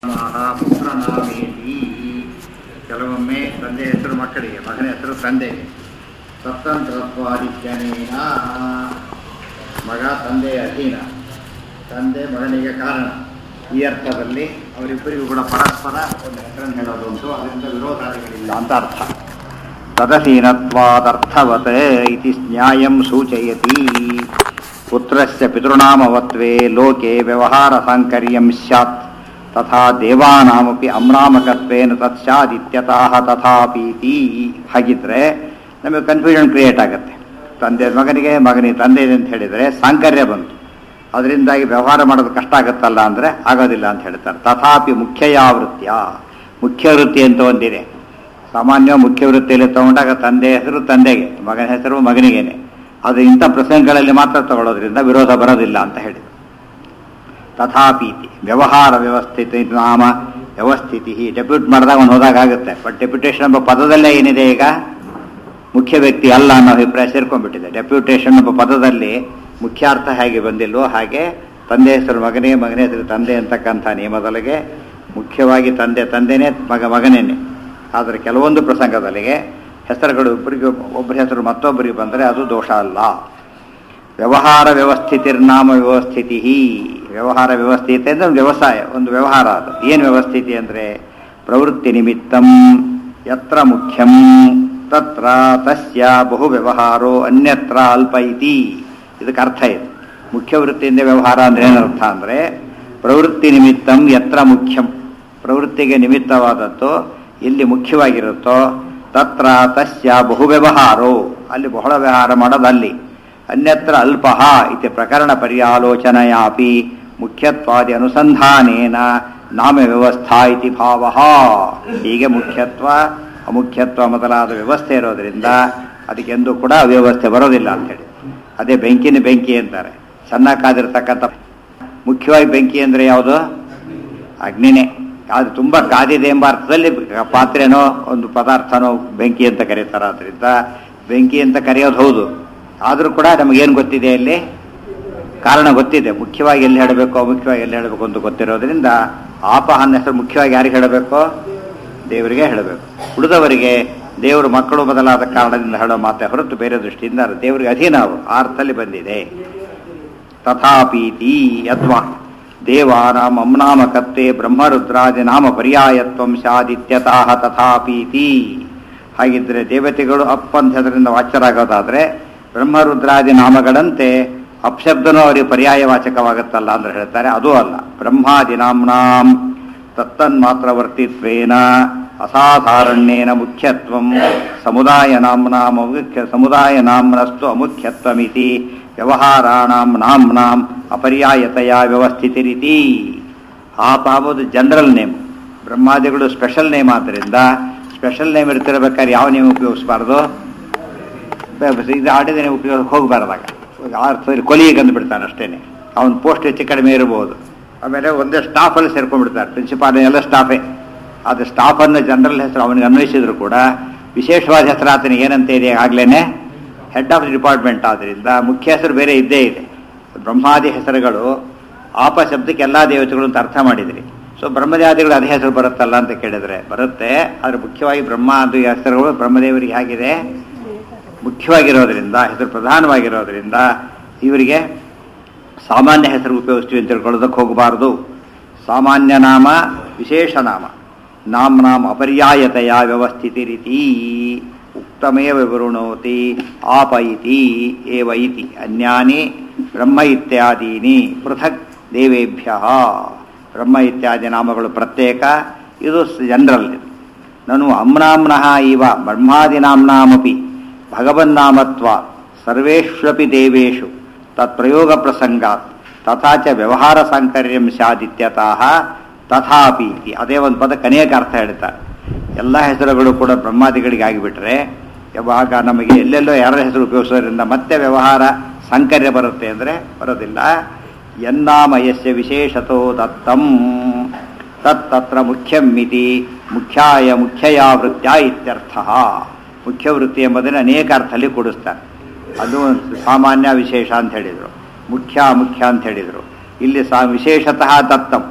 ಮಹ ಪುತ್ರನಾಮೇತಿ ಕೆಲವೊಮ್ಮೆ ತಂದೆ ಹೆಸರು ಮಕ್ಕಳಿಗೆ ಮಗನ ಹೆಸರು ತಂದೆಗೆ ಸ್ವತಂತ್ರತ್ವಾದಿತ್ಯನೇನ ಮಗ ತಂದೆಯ ಅಧೀನ ತಂದೆ ಮಗನಿಗೆ ಕಾರಣ ಈ ಅರ್ಥದಲ್ಲಿ ಅವರಿಬ್ಬರಿಗೂ ಕೂಡ ಪರಸ್ಪರ ಒಂದು ಹೆಸರನ್ನು ಹೇಳೋದು ಉಂಟು ಅದರಿಂದ ವಿರೋಧಾದಿಗಳಿಲ್ಲ ಅಂತ ಅರ್ಥ ತದಸೀನತ್ವಾದರ್ಥವತ್ ಇತಿ ನ್ಯಾಯಂ ಸೂಚಯತಿ ಪುತ್ರಸ್ಯ ಪಿತೃನಾಮವತ್ವೇ ಲೋಕೆ ವ್ಯವಹಾರ ಸಾಂಕರ್ಯಂ ಸ್ಯಾತ್ ತಥಾ ದೇವಾನಾಮಪಿ ಅಮ್ನಾಮಕತ್ವೇನ ತತ್ ಸ್ಯಾದಿತ್ಯತಃ ತಥಾಪೀತಿ ಹಾಗಿದ್ರೆ ನಮಗೆ ಕನ್ಫ್ಯೂಷನ್ ಕ್ರಿಯೇಟ್ ಆಗುತ್ತೆ ತಂದೆ ಮಗನಿಗೆ ಮಗನಿಗೆ ತಂದೆ ಅಂತ ಹೇಳಿದರೆ ಸಾಂಕರ್ಯ ಬಂತು ಅದರಿಂದಾಗಿ ವ್ಯವಹಾರ ಮಾಡೋದು ಕಷ್ಟ ಆಗುತ್ತಲ್ಲ ಅಂದರೆ ಆಗೋದಿಲ್ಲ ಅಂತ ಹೇಳ್ತಾರೆ ತಥಾಪಿ ಮುಖ್ಯಯಾವೃತ್ಯ ಮುಖ್ಯ ವೃತ್ತಿ ಅಂತ ಒಂದಿದೆ ಸಾಮಾನ್ಯ ಮುಖ್ಯ ವೃತ್ತಿಯಲ್ಲಿ ತಗೊಂಡಾಗ ತಂದೆ ಹೆಸರು ತಂದೆಗೆ ಮಗನ ಹೆಸರು ಮಗನಿಗೇನೆ ಅದು ಇಂಥ ಪ್ರಸಂಗಗಳಲ್ಲಿ ಮಾತ್ರ ತಗೊಳ್ಳೋದ್ರಿಂದ ವಿರೋಧ ಬರೋದಿಲ್ಲ ಅಂತ ಹೇಳಿದರು ತಥಾಪೀತಿ ವ್ಯವಹಾರ ವ್ಯವಸ್ಥಿತಿ ನಾಮ ವ್ಯವಸ್ಥಿತಿ ಡೆಪ್ಯೂಟ್ ಮಾಡಿದಾಗ ಅವನು ಹೋದಾಗ ಆಗುತ್ತೆ ಬಟ್ ಡೆಪ್ಯುಟೇಷನ್ ಎಂಬ ಪದದಲ್ಲೇ ಏನಿದೆ ಈಗ ಮುಖ್ಯ ವ್ಯಕ್ತಿ ಅಲ್ಲ ಅನ್ನೋ ಅಭಿಪ್ರಾಯ ಸೇರ್ಕೊಂಡ್ಬಿಟ್ಟಿದೆ ಡೆಪ್ಯೂಟೇಷನ್ ಎಂಬ ಪದದಲ್ಲಿ ಮುಖ್ಯಾರ್ಥ ಹೇಗೆ ಬಂದಿಲ್ವೋ ಹಾಗೆ ತಂದೆ ಹೆಸರು ಮಗನೇ ಮಗನೇ ಹೆಸರು ತಂದೆ ಅಂತಕ್ಕಂಥ ನಿಯಮದೊಳಗೆ ಮುಖ್ಯವಾಗಿ ತಂದೆ ತಂದೆನೇ ಮಗ ಮಗನೇನೆ ಆದರೆ ಕೆಲವೊಂದು ಪ್ರಸಂಗದಲ್ಲಿಗೆ ಹೆಸರುಗಳು ಒಬ್ಬರಿಗೆ ಒಬ್ಬರ ಹೆಸರು ಮತ್ತೊಬ್ಬರಿಗೆ ಬಂದರೆ ಅದು ದೋಷ ಅಲ್ಲ ವ್ಯವಹಾರ ವ್ಯವಸ್ಥಿತಿರ್ನಾಮ ವ್ಯವಸ್ಥಿತಿ ವ್ಯವಹಾರ ವ್ಯವಸ್ಥಿತಿ ಅಂದರೆ ಒಂದು ವ್ಯವಸಾಯ ಒಂದು ವ್ಯವಹಾರ ಅದು ಏನು ವ್ಯವಸ್ಥಿತಿ ಅಂದರೆ ಪ್ರವೃತ್ತಿ ನಿಮಿತ್ತಂ ಯತ್ರ ಮುಖ್ಯಂ ತತ್ರ ತಸ್ಯ ಬಹು ವ್ಯವಹಾರೋ ಅನ್ಯತ್ರ ಅಲ್ಪ ಇತಿ ಇದಕ್ಕೆ ಅರ್ಥ ಇದೆ ಮುಖ್ಯ ವೃತ್ತಿಯಿಂದ ವ್ಯವಹಾರ ಅಂದ್ರೆ ಏನರ್ಥ ಅಂದರೆ ಪ್ರವೃತ್ತಿ ನಿಮಿತ್ತಂ ಯತ್ರ ಮುಖ್ಯಂ ಪ್ರವೃತ್ತಿಗೆ ನಿಮಿತ್ತವಾದದ್ದು ಎಲ್ಲಿ ಮುಖ್ಯವಾಗಿರುತ್ತೋ ತತ್ರ ತಸ್ಯ ಬಹು ವ್ಯವಹಾರೋ ಅಲ್ಲಿ ಬಹಳ ವ್ಯವಹಾರ ಮಾಡೋದಲ್ಲಿ ಅನ್ಯತ್ರ ಅಲ್ಪ ಇತಿ ಪ್ರಕರಣ ಪರ್ಯಾಲೋಚನೆಯಾಪಿ ಮುಖ್ಯತ್ವಾದಿ ಅನುಸಂಧಾನೇನ ನಾಮ ವ್ಯವಸ್ಥಾ ಇತಿ ಭಾವ ಹೀಗೆ ಮುಖ್ಯತ್ವ ಅಮುಖ್ಯತ್ವ ಮೊದಲಾದ ವ್ಯವಸ್ಥೆ ಇರೋದ್ರಿಂದ ಅದಕ್ಕೆಂದೂ ಕೂಡ ಅವ್ಯವಸ್ಥೆ ಬರೋದಿಲ್ಲ ಅಂತೇಳಿ ಅದೇ ಬೆಂಕಿನ ಬೆಂಕಿ ಅಂತಾರೆ ಸಣ್ಣ ಕಾದಿರ್ತಕ್ಕಂಥ ಮುಖ್ಯವಾಗಿ ಬೆಂಕಿ ಅಂದರೆ ಯಾವುದು ಅಗ್ನಿನೇ ಅದು ತುಂಬ ಕಾದಿದೆ ಎಂಬ ಅರ್ಥದಲ್ಲಿ ಪಾತ್ರೆನೋ ಒಂದು ಪದಾರ್ಥನೋ ಬೆಂಕಿ ಅಂತ ಕರೀತಾರೆ ಅದರಿಂದ ಬೆಂಕಿ ಅಂತ ಕರೆಯೋದು ಹೌದು ಆದರೂ ಕೂಡ ನಮಗೇನು ಗೊತ್ತಿದೆ ಅಲ್ಲಿ ಕಾರಣ ಗೊತ್ತಿದೆ ಮುಖ್ಯವಾಗಿ ಎಲ್ಲಿ ಹೇಳಬೇಕು ಅಮುಖ್ಯವಾಗಿ ಎಲ್ಲಿ ಹೇಳಬೇಕು ಅಂತ ಗೊತ್ತಿರೋದ್ರಿಂದ ಆಪಹನ ಹೆಸರು ಮುಖ್ಯವಾಗಿ ಯಾರಿಗೆ ಹೇಳಬೇಕು ದೇವರಿಗೆ ಹೇಳಬೇಕು ಉಳಿದವರಿಗೆ ದೇವರು ಮಕ್ಕಳು ಬದಲಾದ ಕಾರಣದಿಂದ ಹೇಳೋ ಮಾತೆ ಹೊರತು ಬೇರೆ ದೃಷ್ಟಿಯಿಂದ ದೇವರಿಗೆ ಅಧೀನ ಅವರು ಆ ಅರ್ಥದಲ್ಲಿ ಬಂದಿದೆ ತಥಾಪೀತಿ ಅಥವಾ ದೇವಾನಾಂ ಅಮ್ನಾಮಕತ್ವೇ ಬ್ರಹ್ಮರುದ್ರಾದಿ ನಾಮ ಪರ್ಯಾಯತ್ವಂ ಸ್ಯಾದಿತ್ಯತಃ ತಥಾಪೀತಿ ಹಾಗಿದ್ರೆ ದೇವತೆಗಳು ಅಪ್ ಅಂತ ಹೆಸರಿಂದ ವಾಚ್ಯರಾಗೋದಾದ್ರೆ ಬ್ರಹ್ಮರುದ್ರಾದಿ ನಾಮಗಳಂತೆ ಅಪ್ಶಬ್ದನೂ ಅವರಿಗೆ ಪರ್ಯಾಯವಾಚಕವಾಗುತ್ತಲ್ಲ ಅಂದ್ರೆ ಹೇಳ್ತಾರೆ ಅದೂ ಅಲ್ಲ ಬ್ರಹ್ಮಾದಿ ನಾಮ್ನಾಂ ತತ್ತನ್ಮಾತ್ರವರ್ತಿತ್ವೇನ ಅಸಾಧಾರಣ್ಯೇನ ಮುಖ್ಯತ್ವಂ ಸಮುದಾಯ ನಾಮ್ನಾಂ ಮುಖ್ಯ ಸಮುದಾಯ ನಾಮ್ನಸ್ತು ಅಮುಖ್ಯತ್ವಮಿತಿ ವ್ಯವಹಾರಾಣಾಂ ನಾಮ್ನಾಂ ಅಪರ್ಯಾಯತೆಯ ವ್ಯವಸ್ಥಿತಿರಿತಿ ಆಪ ಆಗೋದು ಜನರಲ್ ನೇಮ್ ಬ್ರಹ್ಮಾದಿಗಳು ಸ್ಪೆಷಲ್ ನೇಮ್ ಆದ್ದರಿಂದ ಸ್ಪೆಷಲ್ ನೇಮ್ ಇರ್ತಿರ್ಬೇಕಾದ್ರೆ ಯಾವ ನೇಮ್ ಉಪಯೋಗಿಸಬಾರ್ದು ಇದು ಆಡಿದ ಉಪಯೋಗ ಹೋಗಬಾರ್ದಾಗ ಅರ್ಥದಲ್ಲಿ ಕೊಲಿಗೆ ಅಂದ್ಬಿಡ್ತಾನೆ ಅಷ್ಟೇನೆ ಅವನ ಪೋಸ್ಟ್ ಹೆಚ್ಚು ಕಡಿಮೆ ಇರಬಹುದು ಆಮೇಲೆ ಒಂದೇ ಸ್ಟಾಫಲ್ಲಿ ಸೇರ್ಕೊಂಡ್ಬಿಡ್ತಾರೆ ಪ್ರಿನ್ಸಿಪಾಲ್ ಎಲ್ಲ ಸ್ಟಾಫೇ ಅದು ಸ್ಟಾಫನ್ನು ಜನರಲ್ ಹೆಸರು ಅವನಿಗೆ ಅನ್ವಯಿಸಿದ್ರು ಕೂಡ ವಿಶೇಷವಾದ ಹೆಸರು ಆತನಿಗೆ ಏನಂತ ಇದೆ ಆಗ್ಲೇ ಹೆಡ್ ಆಫ್ ದಿ ಡಿಪಾರ್ಟ್ಮೆಂಟ್ ಆದ್ದರಿಂದ ಮುಖ್ಯ ಹೆಸರು ಬೇರೆ ಇದ್ದೇ ಇದೆ ಬ್ರಹ್ಮಾದಿ ಹೆಸರುಗಳು ಆಪ ಶಬ್ದಕ್ಕೆ ಎಲ್ಲ ದೇವತೆಗಳು ಅಂತ ಅರ್ಥ ಮಾಡಿದ್ರಿ ಸೊ ಬ್ರಹ್ಮದೇವಾದಿಗಳು ಅದೇ ಹೆಸರು ಬರುತ್ತಲ್ಲ ಅಂತ ಕೇಳಿದ್ರೆ ಬರುತ್ತೆ ಆದರೆ ಮುಖ್ಯವಾಗಿ ಬ್ರಹ್ಮಾದಿ ಹೆಸರುಗಳು ಬ್ರಹ್ಮದೇವರಿಗೆ ಹೇಗಿದೆ ಮುಖ್ಯವಾಗಿರೋದ್ರಿಂದ ಹೆಸರು ಪ್ರಧಾನವಾಗಿರೋದ್ರಿಂದ ಇವರಿಗೆ ಸಾಮಾನ್ಯ ಹೆಸರು ಉಪಯೋಗಿಸ್ತೀವಿ ಅಂತ ತಿಳ್ಕೊಳ್ಳೋದಕ್ಕೆ ಹೋಗಬಾರ್ದು ಸಾಮಾನ್ಯ ನಾಮ ವಿಶೇಷ ನಾಮ ನಾಮ ನಾಮ ಅಪರ್ಯಾಯತೆಯ ವ್ಯವಸ್ಥಿತಿ ರೀತಿ ಉಕ್ತಮೇವ ವಿವೃಣೋತಿ ಆಪ ಇತಿ ಏವ ಇತಿ ಅನ್ಯಾನಿ ಬ್ರಹ್ಮ ಇತ್ಯಾದೀನಿ ಪೃಥಕ್ ದೇವೇಭ್ಯ ಬ್ರಹ್ಮ ಇತ್ಯಾದಿ ನಾಮಗಳು ಪ್ರತ್ಯೇಕ ಇದು ಜನರಲ್ ನಾನು ಅಮ್ನಾಮ್ನಃ ಇವ ಬ್ರಹ್ಮಾದಿನಾಮ್ನಾಮಪಿ ಭಗವನ್ನಾಮತ್ವ ಸರ್ವೇಷ್ವಪಿ ದೇವೇಶು ತತ್ಪ್ರಯೋಗ ಪ್ರಸಂಗಾತ್ ತಥಾ ಚ ವ್ಯವಹಾರ ಸಾಂಕರ್ಯಂ ಸ್ಯಾದಿತ್ಯತಃ ತಥಾಪಿ ಅದೇ ಒಂದು ಪದಕ್ಕೆ ಅನೇಕ ಅರ್ಥ ಹೇಳ್ತಾರೆ ಎಲ್ಲ ಹೆಸರುಗಳು ಕೂಡ ಬ್ರಹ್ಮಾದಿಗಳಿಗೆ ಆಗಿಬಿಟ್ರೆ ಯಾವಾಗ ನಮಗೆ ಎಲ್ಲೆಲ್ಲೋ ಯಾರ ಹೆಸರು ಉಪಯೋಗಿಸೋದ್ರಿಂದ ಮತ್ತೆ ವ್ಯವಹಾರ ಸಾಂಕರ್ಯ ಬರುತ್ತೆ ಅಂದರೆ ಬರೋದಿಲ್ಲ ಯನ್ನಾಮಯಸ್ಯ ವಿಶೇಷತೋ ದತ್ತಂ ತತ್ತತ್ರ ಮುಖ್ಯಂ ಮಿತಿ ಮುಖ್ಯಾಯ ಮುಖ್ಯಯ ವೃತ್ಯ ಇತ್ಯರ್ಥ ಮುಖ್ಯ ವೃತ್ತಿ ಎಂಬುದನ್ನು ಅನೇಕ ಅರ್ಥದಲ್ಲಿ ಕೂಡಿಸ್ತಾರೆ ಅದು ಸಾಮಾನ್ಯ ವಿಶೇಷ ಅಂತ ಹೇಳಿದರು ಮುಖ್ಯ ಮುಖ್ಯ ಅಂತ ಹೇಳಿದರು ಇಲ್ಲಿ ಸಾ ವಿಶೇಷತಃ ದತ್ತಂ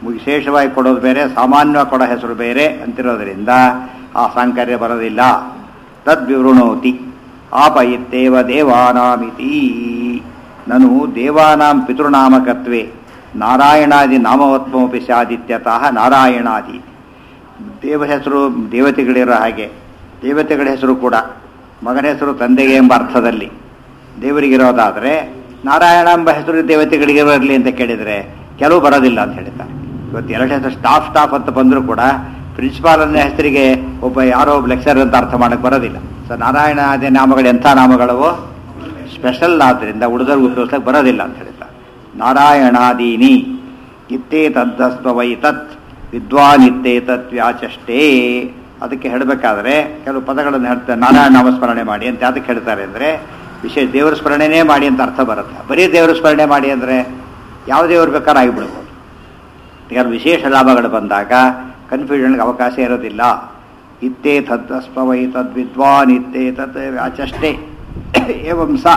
ವಿಶೇಷವಾಗಿ ಕೊಡೋದು ಬೇರೆ ಸಾಮಾನ್ಯವಾಗಿ ಕೊಡೋ ಹೆಸರು ಬೇರೆ ಅಂತಿರೋದ್ರಿಂದ ಆ ಸಾಂಕರ್ಯ ಬರೋದಿಲ್ಲ ತದ್ವಿವೃಣೋತಿ ಆಪಯಿತ್ತೇವ ದೇವಾನಾಮಿತಿ ನನು ದೇವಾನಾಂ ಪಿತೃನಾಮಕತ್ವೇ ನಾರಾಯಣಾದಿ ನಾಮವತ್ಮಪಿ ಸ್ಯಾದಿತ್ಯತಃ ನಾರಾಯಣಾದಿ ದೇವ ಹೆಸರು ದೇವತೆಗಳಿರೋ ಹಾಗೆ ದೇವತೆಗಳ ಹೆಸರು ಕೂಡ ಮಗನ ಹೆಸರು ತಂದೆಗೆ ಎಂಬ ಅರ್ಥದಲ್ಲಿ ದೇವರಿಗಿರೋದಾದರೆ ನಾರಾಯಣ ಎಂಬ ಹೆಸರು ದೇವತೆಗಳಿಗೆ ಬರಲಿ ಅಂತ ಕೇಳಿದರೆ ಕೆಲವು ಬರೋದಿಲ್ಲ ಅಂತ ಹೇಳ್ತಾರೆ ಇವತ್ತು ಎರಡು ಹೆಸರು ಸ್ಟಾಫ್ ಸ್ಟಾಫ್ ಅಂತ ಬಂದರೂ ಕೂಡ ಪ್ರಿನ್ಸಿಪಾಲ್ ಅನ್ನೋ ಹೆಸರಿಗೆ ಒಬ್ಬ ಯಾರೋ ಒಬ್ಬ ಲೆಕ್ಚರ್ ಅಂತ ಅರ್ಥ ಮಾಡಕ್ಕೆ ಬರೋದಿಲ್ಲ ಸೊ ನಾರಾಯಣ ಆದಿ ನಾಮಗಳು ಎಂಥ ನಾಮಗಳವು ಸ್ಪೆಷಲ್ ಆದ್ದರಿಂದ ಉಳಿದವ್ರಿಗೆ ಉಪಯೋಗಿಸಕ್ಕೆ ಬರೋದಿಲ್ಲ ಅಂತ ಹೇಳ್ತಾರೆ ನಾರಾಯಣಾದೀನಿ ಇತ್ತೇ ತದ್ದಸ್ವೈ ತತ್ ವಿದ್ವಾನ್ ಇತ್ತೇ ತತ್ ವ್ಯಾಚಷ್ಟೇ ಅದಕ್ಕೆ ಹೇಳಬೇಕಾದ್ರೆ ಕೆಲವು ಪದಗಳನ್ನು ಹೇಳ್ತಾರೆ ನಾರಾಯಣ ನಾಮಸ್ಮರಣೆ ಮಾಡಿ ಅಂತ ಅದಕ್ಕೆ ಹೇಳ್ತಾರೆ ಅಂದರೆ ವಿಶೇಷ ದೇವರ ಸ್ಮರಣೆನೇ ಮಾಡಿ ಅಂತ ಅರ್ಥ ಬರುತ್ತೆ ಬರೀ ದೇವರ ಸ್ಮರಣೆ ಮಾಡಿ ಅಂದರೆ ಯಾವ ದೇವರು ಬೇಕಾದ್ರೂ ಆಗಿಬಿಡ್ಬೋದು ಯಾರು ವಿಶೇಷ ಲಾಭಗಳು ಬಂದಾಗ ಕನ್ಫ್ಯೂಷನ್ಗೆ ಅವಕಾಶ ಇರೋದಿಲ್ಲ ಇತ್ತೇ ತದ್ದಸ್ವೈ ತದ್ ವಿದ್ವಾನ್ ಇತ್ತೇ ತತ್ ವ್ಯಾಚಷ್ಟೇ ಏವಂ ಸ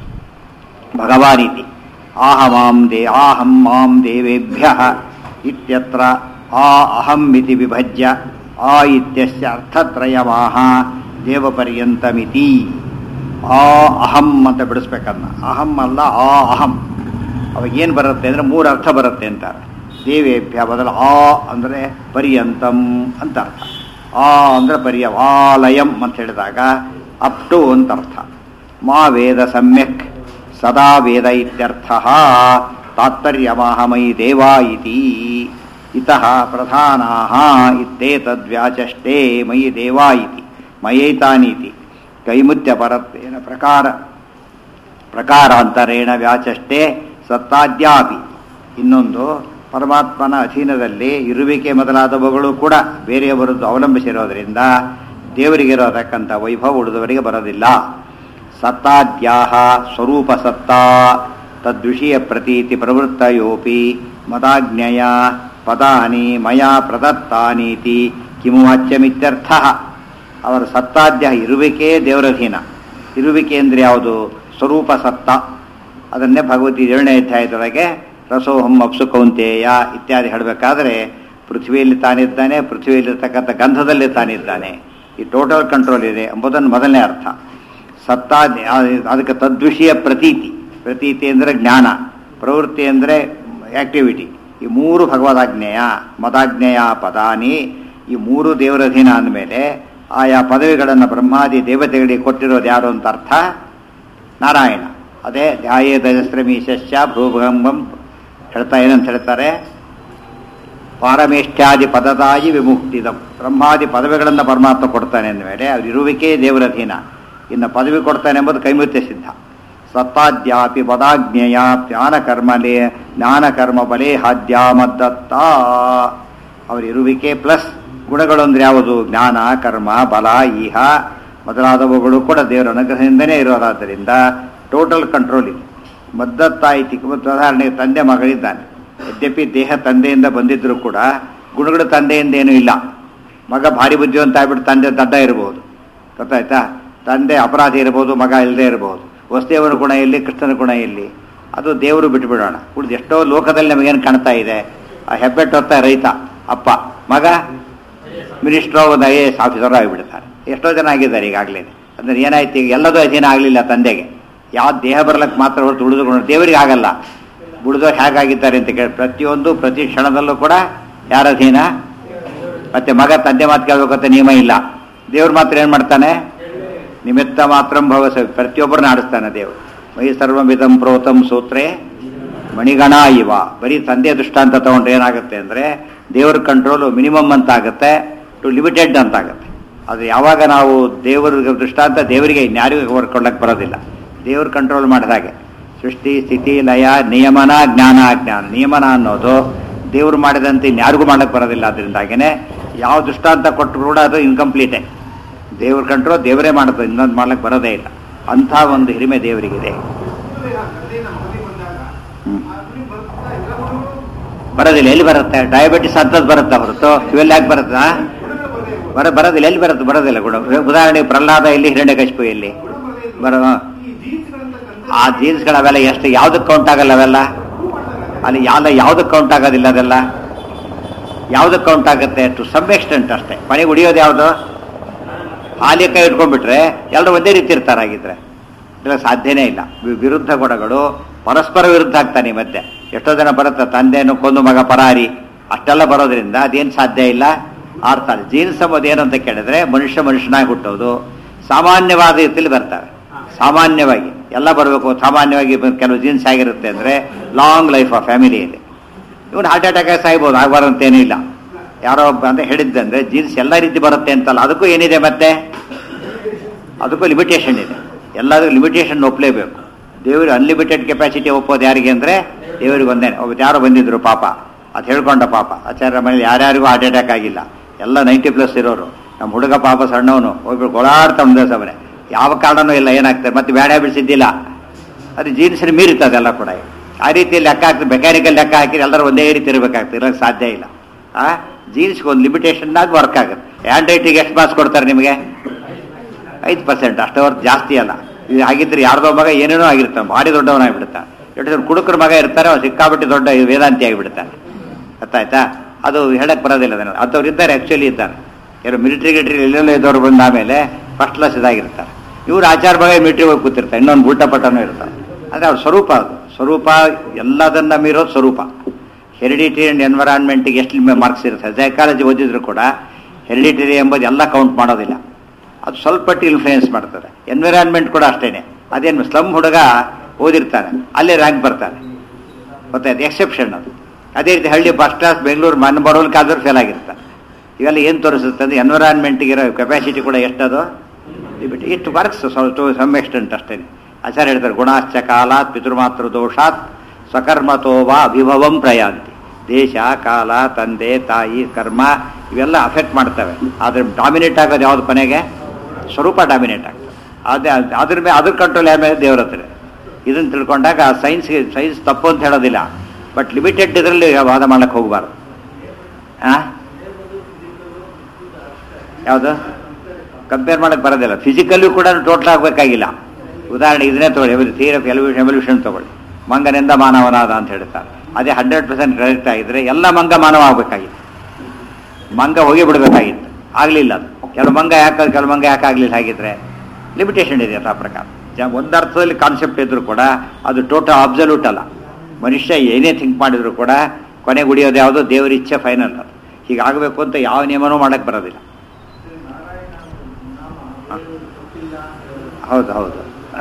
ಭಗವಾನಿತಿ ಆಹಮಾಂ ದೇ ಆಹಂ ಮಾಂ ದೇವೇಭ್ಯ ಇತ್ಯತ್ರ ಆ ಅಹಂ ಇತಿ ವಿಭಜ್ಯ ಆ ಇತ್ಯಸ್ಯ ಅರ್ಥತ್ರಯಮಾಹ ದೇವಪರ್ಯಂತಮಿತಿ ಆ ಅಹಂ ಅಂತ ಬಿಡಿಸ್ಬೇಕನ್ನ ಅಹಂ ಅಲ್ಲ ಆ ಅಹಂ ಅವಾಗ ಏನು ಬರುತ್ತೆ ಅಂದರೆ ಮೂರು ಅರ್ಥ ಬರುತ್ತೆ ಅಂತಾರೆ ದೇವೇಭ್ಯ ಬದಲು ಆ ಅಂದರೆ ಪರ್ಯಂತಂ ಅಂತ ಅರ್ಥ ಆ ಅಂದರೆ ಪರ್ಯ ಆಲಯಂ ಅಂತ ಹೇಳಿದಾಗ ಅಪ್ ಟು ಅಂತ ಅರ್ಥ ಮಾ ವೇದ ಸಮ್ಯಕ್ ಸದಾ ವೇದ ಇತ್ಯರ್ಥ ತಾತ್ಪರ್ಯಮಾಹ ಮಯಿ ದೇವಾ ಇತಿ ಇತಃ ಪ್ರಧಾನಾಹ ಇತ್ತೇತದ್ವ್ಯಾಚಷ್ಟೇ ಮಯಿ ದೇವಾ ಇತಿ ಮಯೈತಾನೀತಿ ಕೈಮುತ್ಯ ಪರತ್ವೇನ ಪ್ರಕಾರ ಪ್ರಕಾರಾಂತರೇಣ ವ್ಯಾಚಷ್ಟೇ ಸತ್ತಾದ್ಯಾಪಿ ಇನ್ನೊಂದು ಪರಮಾತ್ಮನ ಅಧೀನದಲ್ಲಿ ಇರುವಿಕೆ ಮೊದಲಾದವುಗಳು ಕೂಡ ಬೇರೆಯವರದ್ದು ಅವಲಂಬಿಸಿರೋದ್ರಿಂದ ದೇವರಿಗಿರೋತಕ್ಕಂಥ ವೈಭವ ಉಳಿದವರಿಗೆ ಬರೋದಿಲ್ಲ ಸತ್ತಾದ್ಯಾಹ ಸ್ವರೂಪ ಸತ್ತಾ ತದ್ವಿಷಯ ಪ್ರತೀತಿ ಪ್ರವೃತ್ತಯೋಪಿ ಮದಾಜ್ಞೆಯ ಪದಾನಿ ಮಯಾ ಪ್ರದತ್ತಾನೀತಿ ಕಿಮು ವಾಚ್ಯಮಿತ್ಯರ್ಥ ಅವರ ಸತ್ತಾದ್ಯ ಇರುವಿಕೆ ದೇವರಧೀನ ಇರುವಿಕೆ ಅಂದರೆ ಯಾವುದು ಸ್ವರೂಪ ಸತ್ತ ಅದನ್ನೇ ಭಗವತಿ ಏಳನೇ ಅಧ್ಯಾಯದೊಳಗೆ ರಸೋಹಂ ಅಪ್ಸು ಕೌಂತೇಯ ಇತ್ಯಾದಿ ಹೇಳಬೇಕಾದ್ರೆ ಪೃಥ್ವಿಯಲ್ಲಿ ತಾನಿದ್ದಾನೆ ಪೃಥ್ವಿಯಲ್ಲಿರ್ತಕ್ಕಂಥ ಗಂಧದಲ್ಲಿ ತಾನಿದ್ದಾನೆ ಈ ಟೋಟಲ್ ಕಂಟ್ರೋಲ್ ಇದೆ ಎಂಬುದನ್ನು ಮೊದಲನೇ ಅರ್ಥ ಸತ್ತಾ ಅದಕ್ಕೆ ತದ್ವಿಷಯ ಪ್ರತೀತಿ ಪ್ರತೀತಿ ಅಂದರೆ ಜ್ಞಾನ ಪ್ರವೃತ್ತಿ ಅಂದರೆ ಆಕ್ಟಿವಿಟಿ ಈ ಮೂರು ಭಗವದಾಜ್ಞೆಯ ಮದಾಜ್ಞೆಯ ಪದಾನಿ ಈ ಮೂರು ದೇವರಧೀನ ಅಂದಮೇಲೆ ಆಯಾ ಪದವಿಗಳನ್ನು ಬ್ರಹ್ಮಾದಿ ದೇವತೆಗಳಿಗೆ ಕೊಟ್ಟಿರೋದು ಯಾರು ಅಂತ ಅರ್ಥ ನಾರಾಯಣ ಅದೇ ಧ್ಯಾಯೇ ದಜಸ್ರಮೀಶಸ್ಯ ಭ್ರೂಭಂಗಂ ಹೇಳ್ತಾ ಏನಂತ ಹೇಳ್ತಾರೆ ಪಾರಮೇಷ್ಠ್ಯಾದಿ ಪದದಾಯಿ ವಿಮುಕ್ತಿದ ಬ್ರಹ್ಮಾದಿ ಪದವಿಗಳನ್ನು ಪರಮಾತ್ಮ ಕೊಡ್ತಾನೆ ಅಂದಮೇಲೆ ಅವ್ರ ಇರುವಿಕೆ ದೇವರಧೀನ ಇನ್ನು ಪದವಿ ಕೊಡ್ತಾನೆ ಎಂಬುದು ಕೈಮುತ್ಯ ಸಿದ್ಧ ಸತ್ತಾದ್ಯಾಪಿ ಪದಾಜ್ಞೆಯ ಜ್ಞಾನಕರ್ಮಲೇ ಜ್ಞಾನಕರ್ಮ ಬಲೇ ಹಾದ್ಯಾಮದ್ದತ್ತ ಅವರ ಇರುವಿಕೆ ಪ್ಲಸ್ ಗುಣಗಳು ಅಂದ್ರೆ ಯಾವುದು ಜ್ಞಾನ ಕರ್ಮ ಬಲ ಈಹ ಮೊದಲಾದವುಗಳು ಕೂಡ ದೇವರ ಅನುಗ್ರಹದಿಂದನೇ ಇರೋದಾದ್ದರಿಂದ ಟೋಟಲ್ ಕಂಟ್ರೋಲ್ ಇದೆ ಮದ್ದತ್ತಾಯಿತಿ ಉದಾಹರಣೆಗೆ ತಂದೆ ಮಗಳಿದ್ದಾನೆ ಯದ್ಯಪಿ ದೇಹ ತಂದೆಯಿಂದ ಬಂದಿದ್ದರೂ ಕೂಡ ಗುಣಗಳು ತಂದೆಯಿಂದ ಏನೂ ಇಲ್ಲ ಮಗ ಭಾರಿ ಬುದ್ಧಿವಂತ ಆಗ್ಬಿಟ್ಟು ತಂದೆ ದಡ್ಡ ಇರಬಹುದು ಗೊತ್ತಾಯ್ತಾ ತಂದೆ ಅಪರಾಧಿ ಇರಬಹುದು ಮಗ ಇಲ್ಲದೆ ಇರಬಹುದು ವಸುದೇವನ ಗುಣ ಎಲ್ಲಿ ಕೃಷ್ಣನ ಗುಣ ಎಲ್ಲಿ ಅದು ದೇವರು ಬಿಟ್ಟುಬಿಡೋಣ ಉಳಿದು ಎಷ್ಟೋ ಲೋಕದಲ್ಲಿ ನಮಗೇನು ಕಾಣ್ತಾ ಇದೆ ಆ ಹೆಬ್ಬೆಟ್ಟು ಹೊತ್ತ ರೈತ ಅಪ್ಪ ಮಗ ಮಿನಿಸ್ಟ್ರ್ ಒಂದು ಐ ಎ ಎಸ್ ಆಫೀಸರ್ ಆಗಿಬಿಡ್ತಾರೆ ಎಷ್ಟೋ ಜನ ಆಗಿದ್ದಾರೆ ಈಗಾಗಲೇ ಅಂದ್ರೆ ಏನಾಯ್ತು ಈಗ ಎಲ್ಲದೂ ಅಧೀನ ಆಗಲಿಲ್ಲ ತಂದೆಗೆ ಯಾವ ದೇಹ ಬರ್ಲಕ್ಕೆ ಮಾತ್ರ ಹೊರತು ಉಳಿದುಕೊಂಡು ದೇವರಿಗೆ ಆಗಲ್ಲ ಉಳಿದವ್ರು ಹೇಗಾಗಿದ್ದಾರೆ ಅಂತ ಕೇಳಿ ಪ್ರತಿಯೊಂದು ಪ್ರತಿ ಕ್ಷಣದಲ್ಲೂ ಕೂಡ ಯಾರ ಅಧೀನ ಮತ್ತೆ ಮಗ ತಂದೆ ಮಾತು ಕೇಳಬೇಕಂತ ನಿಯಮ ಇಲ್ಲ ದೇವ್ರು ಮಾತ್ರ ಏನು ಮಾಡ್ತಾನೆ ನಿಮಿತ್ತ ಮಾತ್ರ ಭವಸ ಪ್ರತಿಯೊಬ್ಬರನ್ನ ಆಡಿಸ್ತಾನೆ ದೇವರು ಮೈ ಸರ್ವಮಿದಂ ಪ್ರೋತಂ ಸೂತ್ರೇ ಮಣಿಗಣ ಇವ ಬರೀ ತಂದೆ ದೃಷ್ಟಾಂತ ತಗೊಂಡ್ರೆ ಏನಾಗುತ್ತೆ ಅಂದರೆ ದೇವ್ರ ಕಂಟ್ರೋಲು ಮಿನಿಮಮ್ ಅಂತ ಆಗುತ್ತೆ ಟು ಲಿಮಿಟೆಡ್ ಅಂತ ಆಗುತ್ತೆ ಅದು ಯಾವಾಗ ನಾವು ದೇವರ ದೃಷ್ಟಾಂತ ದೇವರಿಗೆ ಇನ್ಯಾರಿಗೂ ಹೊರ್ಕೊಳ್ಳಕ್ಕೆ ಬರೋದಿಲ್ಲ ದೇವ್ರ ಕಂಟ್ರೋಲ್ ಮಾಡಿದಾಗೆ ಸೃಷ್ಟಿ ಸ್ಥಿತಿ ಲಯ ನಿಯಮನ ಜ್ಞಾನ ಅಜ್ಞಾನ ನಿಯಮನ ಅನ್ನೋದು ದೇವ್ರು ಮಾಡಿದಂತೆ ಇನ್ಯಾರಿಗೂ ಮಾಡಕ್ಕೆ ಬರೋದಿಲ್ಲ ಅದರಿಂದಾಗೇನೆ ಯಾವ ದೃಷ್ಟಾಂತ ಕೊಟ್ಟರು ಕೂಡ ಅದು ಇನ್ಕಂಪ್ಲೀಟೇ ದೇವ್ರ ಕಂಟ್ರೋಲ್ ದೇವರೇ ಮಾಡುತ್ತೆ ಇನ್ನೊಂದು ಮಾಡ್ಲಿಕ್ಕೆ ಬರೋದೇ ಇಲ್ಲ ಅಂಥ ಒಂದು ಹಿರಿಮೆ ದೇವರಿಗಿದೆ ಹ್ಮ್. ಬರೋದಿಲ್ಲ ಎಲ್ಲಿ ಬರುತ್ತೆ ಡಯಾಬಿಟಿಸ್ ಅಂತದ್ದು ಬರುತ್ತೆ ಹೊರತು ಇವೆಲ್ಲ ಯಾಕೆ ಬರುತ್ತಾ ಬರ ಬರೋದಿಲ್ಲ ಎಲ್ಲಿ ಬರುತ್ತೆ ಬರೋದಿಲ್ಲ ಕೂಡ ಉದಾಹರಣೆಗೆ ಪ್ರಹ್ಲಾದ ಎಲ್ಲಿ ಹಿರಣ್ಯಕಶಿಪು ಎಲ್ಲಿ ಬರೋ ಆ ಜೀನ್ಸ್ಗಳು ಅವೆಲ್ಲ ಎಷ್ಟು ಯಾವ್ದಕ್ಕೆ ಕೌಂಟ್ ಆಗಲ್ಲ ಅವೆಲ್ಲ ಅಲ್ಲಿ ಯಾವ ಯಾವ್ದಕ್ಕೆ ಕೌಂಟ್ ಆಗೋದಿಲ್ಲ ಅದೆಲ್ಲ ಯಾವ್ದಕ್ಕೆ ಕೌಂಟ್ ಆಗುತ್ತೆ ಟು ಸಮ್ ಎಕ್ಸ್ಟೆಂಟ್ ಅಷ್ಟೇ ಮನೆಗೆ ಉಳಿಯೋದು ಯಾವುದು ಹಾಲಿ ಕೈ ಇಟ್ಕೊಂಡ್ಬಿಟ್ರೆ ಎಲ್ಲರೂ ಒಂದೇ ರೀತಿ ಇರ್ತಾರೆ ಹಾಗಿದ್ರೆ ಇಲ್ಲ ಸಾಧ್ಯನೇ ಇಲ್ಲ ವಿ- ವಿರುದ್ಧ ಗುಣಗಳು ಪರಸ್ಪರ ವಿರುದ್ಧ ಆಗ್ತಾನೆ ಈ ಮಧ್ಯೆ ಎಷ್ಟೋ ಜನ ಬರುತ್ತೆ ತಂದೆಯನ್ನು ಕೊಂದು ಮಗ ಪರಾರಿ ಅಷ್ಟೆಲ್ಲ ಬರೋದ್ರಿಂದ ಅದೇನು ಸಾಧ್ಯ ಇಲ್ಲ ಆಡ್ತಾರೆ ಜೀನ್ಸ್ ಎಂಬುದು ಏನು ಅಂತ ಕೇಳಿದ್ರೆ ಮನುಷ್ಯ ಮನುಷ್ಯನಾಗಿ ಹುಟ್ಟೋದು ಸಾಮಾನ್ಯವಾದ ರೀತಿಯಲ್ಲಿ ಬರ್ತಾರೆ ಸಾಮಾನ್ಯವಾಗಿ ಎಲ್ಲ ಬರಬೇಕು ಸಾಮಾನ್ಯವಾಗಿ ಬ- ಕೆಲವು ಜೀನ್ಸ್ ಆಗಿರುತ್ತೆ ಅಂದರೆ ಲಾಂಗ್ ಲೈಫ್ ಆ ಫ್ಯಾಮಿಲಿಯಲ್ಲಿ ಇವನು ಹಾರ್ಟ್ ಅಟ್ಯಾಕ್ ಸಾಯ್ಬೋದು ಆಗಬಾರಂತೇನೂ ಇಲ್ಲ ಯಾರೋ ಒಬ್ಬ ಅಂತ ಹೇಳಿದ್ದಂದ್ರೆ ಜೀನ್ಸ್ ಎಲ್ಲ ರೀತಿ ಬರುತ್ತೆ ಅಂತಲ್ಲ ಅದಕ್ಕೂ ಏನಿದೆ ಮತ್ತೆ ಅದಕ್ಕೂ ಲಿಮಿಟೇಷನ್ ಇದೆ ಎಲ್ಲದಕ್ಕೂ ಲಿಮಿಟೇಷನ್ ಒಪ್ಪಲೇಬೇಕು ದೇವರು ಅನ್ಲಿಮಿಟೆಡ್ ಕೆಪಾಸಿಟಿ ಒಪ್ಪೋದು ಯಾರಿಗೆ ಅಂದರೆ ದೇವರಿಗೆ ಒಂದೇ ಒಬ್ಬ ಯಾರೋ ಬಂದಿದ್ರು ಪಾಪ ಅದು ಹೇಳ್ಕೊಂಡ ಪಾಪ ಆಚಾರ್ಯ ಮನೇಲಿ ಯಾರ್ಯಾರಿಗೂ ಹಾರ್ಟ್ ಅಟ್ಯಾಕ್ ಆಗಿಲ್ಲ ಎಲ್ಲ ನೈಂಟಿ ಪ್ಲಸ್ ಇರೋರು ನಮ್ಮ ಹುಡುಗ ಪಾಪ ಸಣ್ಣವನು ಒಬ್ಬರು ಗೊಳಾಡ್ತಾ ಒಂದೇ ಸಮನೆ ಯಾವ ಕಾರಣನೂ ಇಲ್ಲ ಏನಾಗ್ತದೆ ಮತ್ತೆ ಬೇಡ ಬಿಡಿಸಿದ್ದಿಲ್ಲ ಅದು ಜೀನ್ಸಿನ ಮೀರಿತದೆ ಎಲ್ಲ ಕೂಡ ಆ ರೀತಿ ಲೆಕ್ಕ ಹಾಕ್ತದೆ ಮೆಕ್ಯಾನಿಕಲ್ ಲೆಕ್ಕ ಹಾಕಿದ್ರೆ ಎಲ್ಲರೂ ಒಂದೇ ರೀತಿ ಇರಬೇಕಾಗ್ತದೆ ಇರೋಕ್ಕೆ ಸಾಧ್ಯ ಇಲ್ಲ ಆ ಜೀನ್ಸ್ಗೆ ಒಂದು ಲಿಮಿಟೇಷನ್ನಾಗಿ ವರ್ಕ್ ಆಗುತ್ತೆ ಹ್ಯಾಂಡ್ ರೈಟಿಗೆ ಎಷ್ಟು ಮಾರ್ಕ್ಸ್ ಕೊಡ್ತಾರೆ ನಿಮಗೆ ಐದು ಪರ್ಸೆಂಟ್ ಅಷ್ಟೇ ಹೊರತು ಜಾಸ್ತಿ ಅಲ್ಲ ಇದು ಹಾಗಿದ್ರೆ ಯಾರ್ದೋ ಮಗ ಏನೇನೋ ಆಗಿರ್ತಾನೆ ಭಾರಿ ದೊಡ್ಡವನಾಗಿಬಿಡ್ತಾನೆ ಎಷ್ಟು ಜನ ಕುಡುಕರ ಮಗ ಇರ್ತಾರೆ ಅವ್ನು ಸಿಕ್ಕಾಬಿಟ್ಟು ದೊಡ್ಡ ವೇದಾಂತಿ ಆಗಿಬಿಡ್ತಾನೆ ಗೊತ್ತಾಯ್ತಾ ಅದು ಹೇಳಕ್ ಬರೋದಿಲ್ಲ ಅದನ್ನು ಅಂಥವ್ರು ಇದ್ದಾರೆ ಆ್ಯಕ್ಚುಲಿ ಇದ್ದಾರೆ ಯಾರು ಮಿಲಿಟ್ರಿ ಗಿಟ್ರಿ ಎಲ್ಲೆಲ್ಲ ಇದ್ದವ್ರು ಬಂದ ಆಮೇಲೆ ಫಸ್ಟ್ ಕ್ಲಾಸ್ ಇದಾಗಿರ್ತಾರೆ ಇವ್ರು ಆಚಾರ ಭಾಗ ಮಿಲಿಟ್ರಿ ಹೋಗಿ ಕೂತಿರ್ತಾರೆ ಇನ್ನೊಂದು ಬುಟ್ಟ ಪಟ್ಟನೂ ಇರ್ತಾರೆ ಅಂದರೆ ಅವ್ರ ಸ್ವರೂಪ ಅದು ಸ್ವರೂಪ ಎಲ್ಲದನ್ನ ಮೀರೋದು ಸ್ವರೂಪ ಹೆರಿಡಿಟರಿ ಅಂಡ್ ಎನ್ವರಾನ್ಮೆಂಟಿಗೆ ಎಷ್ಟು ಮಾರ್ಕ್ಸ್ ಇರುತ್ತೆ ಸೈಕಾಲಜಿ ಓದಿದ್ರು ಕೂಡ ಹೆರಿಡಿಟರಿ ಎಂಬುದು ಎಲ್ಲ ಕೌಂಟ್ ಮಾಡೋದಿಲ್ಲ ಅದು ಸ್ವಲ್ಪ ಇನ್ಫ್ಲೂಯೆನ್ಸ್ ಮಾಡ್ತದೆ ಎನ್ವಿರಾನ್ಮೆಂಟ್ ಕೂಡ ಅಷ್ಟೇನೆ ಅದೇನು ಸ್ಲಮ್ ಹುಡುಗ ಓದಿರ್ತಾನೆ ಅಲ್ಲೇ ರ್ಯಾಂಕ್ ಬರ್ತಾನೆ ಗೊತ್ತಾಯ್ತು ಎಕ್ಸೆಪ್ಷನ್ ಅದು ಅದೇ ರೀತಿ ಹಳ್ಳಿ ಫಸ್ಟ್ ಕ್ಲಾಸ್ ಬೆಂಗಳೂರು ಮಣ್ಣು ಬರೋಲ್ಕಾದ್ರೂ ಫೇಲ್ ಆಗಿರ್ತಾನೆ ಇವೆಲ್ಲ ಏನು ತೋರಿಸುತ್ತೆ ಅಂದರೆ ಎನ್ವಿರಾನ್ಮೆಂಟಿಗೆ ಇರೋ ಕೆಪಾಸಿಟಿ ಕೂಡ ಎಷ್ಟದು ಲಿಮಿಟ್ ಇಷ್ಟು ವರ್ಕ್ಸ್ ಟು ಸಮ್ ಎಕ್ಸ್ಟೆಂಟ್ ಅಷ್ಟೇ ಆಚಾರ್ಯ ಹೇಳ್ತಾರೆ ಗುಣಾಶ್ಚ ಕಾಲಾತ್ ಪಿತೃಮಾತೃ ದೋಷಾತ್ ಸ್ವಕರ್ಮತೋ ವಾ ಅಭಿಭವಂ ಪ್ರಯಾಂತಿ ದೇಶ ಕಾಲ ತಂದೆ ತಾಯಿ ಕರ್ಮ ಇವೆಲ್ಲ ಅಫೆಕ್ಟ್ ಮಾಡ್ತವೆ ಆದರೆ ಡಾಮಿನೇಟ್ ಆಗೋದು ಯಾವ್ದು ಕೊನೆಗೆ ಸ್ವರೂಪ ಡಾಮಿನೇಟ್ ಆಗ್ತದೆ ಅದೇ ಅದ್- ಅದ್ರ ಮೇಲೆ ಅದ್ರ ಕಂಟ್ರೋಲ್ ಯಾರ ಮೇಲೆ ದೇವ್ರ ಹತ್ರ ಇದನ್ನು ತಿಳ್ಕೊಂಡಾಗ ಸೈನ್ಸ್ಗೆ ಸೈನ್ಸ್ ತಪ್ಪು ಅಂತ ಹೇಳೋದಿಲ್ಲ ಬಟ್ ಲಿಮಿಟೆಡ್ ಇದರಲ್ಲಿ ವಾದ ಮಾಡಕ್ಕೆ ಹೋಗಬಾರ್ದು ಆ ಯಾವುದು ಕಂಪೇರ್ ಮಾಡಕ್ಕೆ ಬರೋದಿಲ್ಲ ಫಿಸಿಕಲ್ಲೂ ಕೂಡ ಟೋಟಲ್ ಆಗಬೇಕಾಗಿಲ್ಲ ಉದಾಹರಣೆ ಇದನ್ನೇ ತಗೊಳ್ಳಿ ಥಿಯರ್ ಆಫ್ ಎಲಿವಿಷನ್ ಎವಲ್ಯೂಷನ್ ತಗೊಳ್ಳಿ ಮಂಗನಿಂದ ಮಾನವನಾದ ಅಂತ ಹೇಳ್ತಾರೆ ಅದೇ ಹಂಡ್ರೆಡ್ ಪರ್ಸೆಂಟ್ ಕರೆಕ್ಟ್ ಆಗಿದ್ರೆ ಎಲ್ಲ ಮಂಗ ಮಾನವ ಆಗಬೇಕಾಗಿತ್ತು ಮಂಗ ಹೋಗಿ ಬಿಡಬೇಕಾಗಿತ್ತು ಆಗಲಿಲ್ಲ ಅದು ಕೆಲವು ಮಂಗ ಯಾಕೆ ಕೆಲವು ಮಂಗ ಯಾಕೆ ಆಗಲಿಲ್ಲ ಹಾಗಿದ್ರೆ ಲಿಮಿಟೇಷನ್ ಇದೆ ಆ ಪ್ರಕಾರ ಜ- ಒಂದು ಅರ್ಥದಲ್ಲಿ ಕಾನ್ಸೆಪ್ಟ್ ಇದ್ರೂ ಕೂಡ ಅದು ಟೋಟಲ್ ಅಬ್ಸಲ್ಯೂಟ್ ಅಲ್ಲ ಮನುಷ್ಯ ಏನೇ ಥಿಂಕ್ ಮಾಡಿದ್ರು ಕೂಡ ಕೊನೆಗೆ ಉಳಿಯೋದು ಯಾವುದೋ ದೇವರ ಇಚ್ಛೆ ಫೈನಲ್ ಅದು ಹೀಗಾಗಬೇಕು ಅಂತ ಯಾವ ನಿಯಮನೂ ಮಾಡಕ್ಕೆ ಬರೋದಿಲ್ಲ ಹ. ಹೌದು ಹೌದು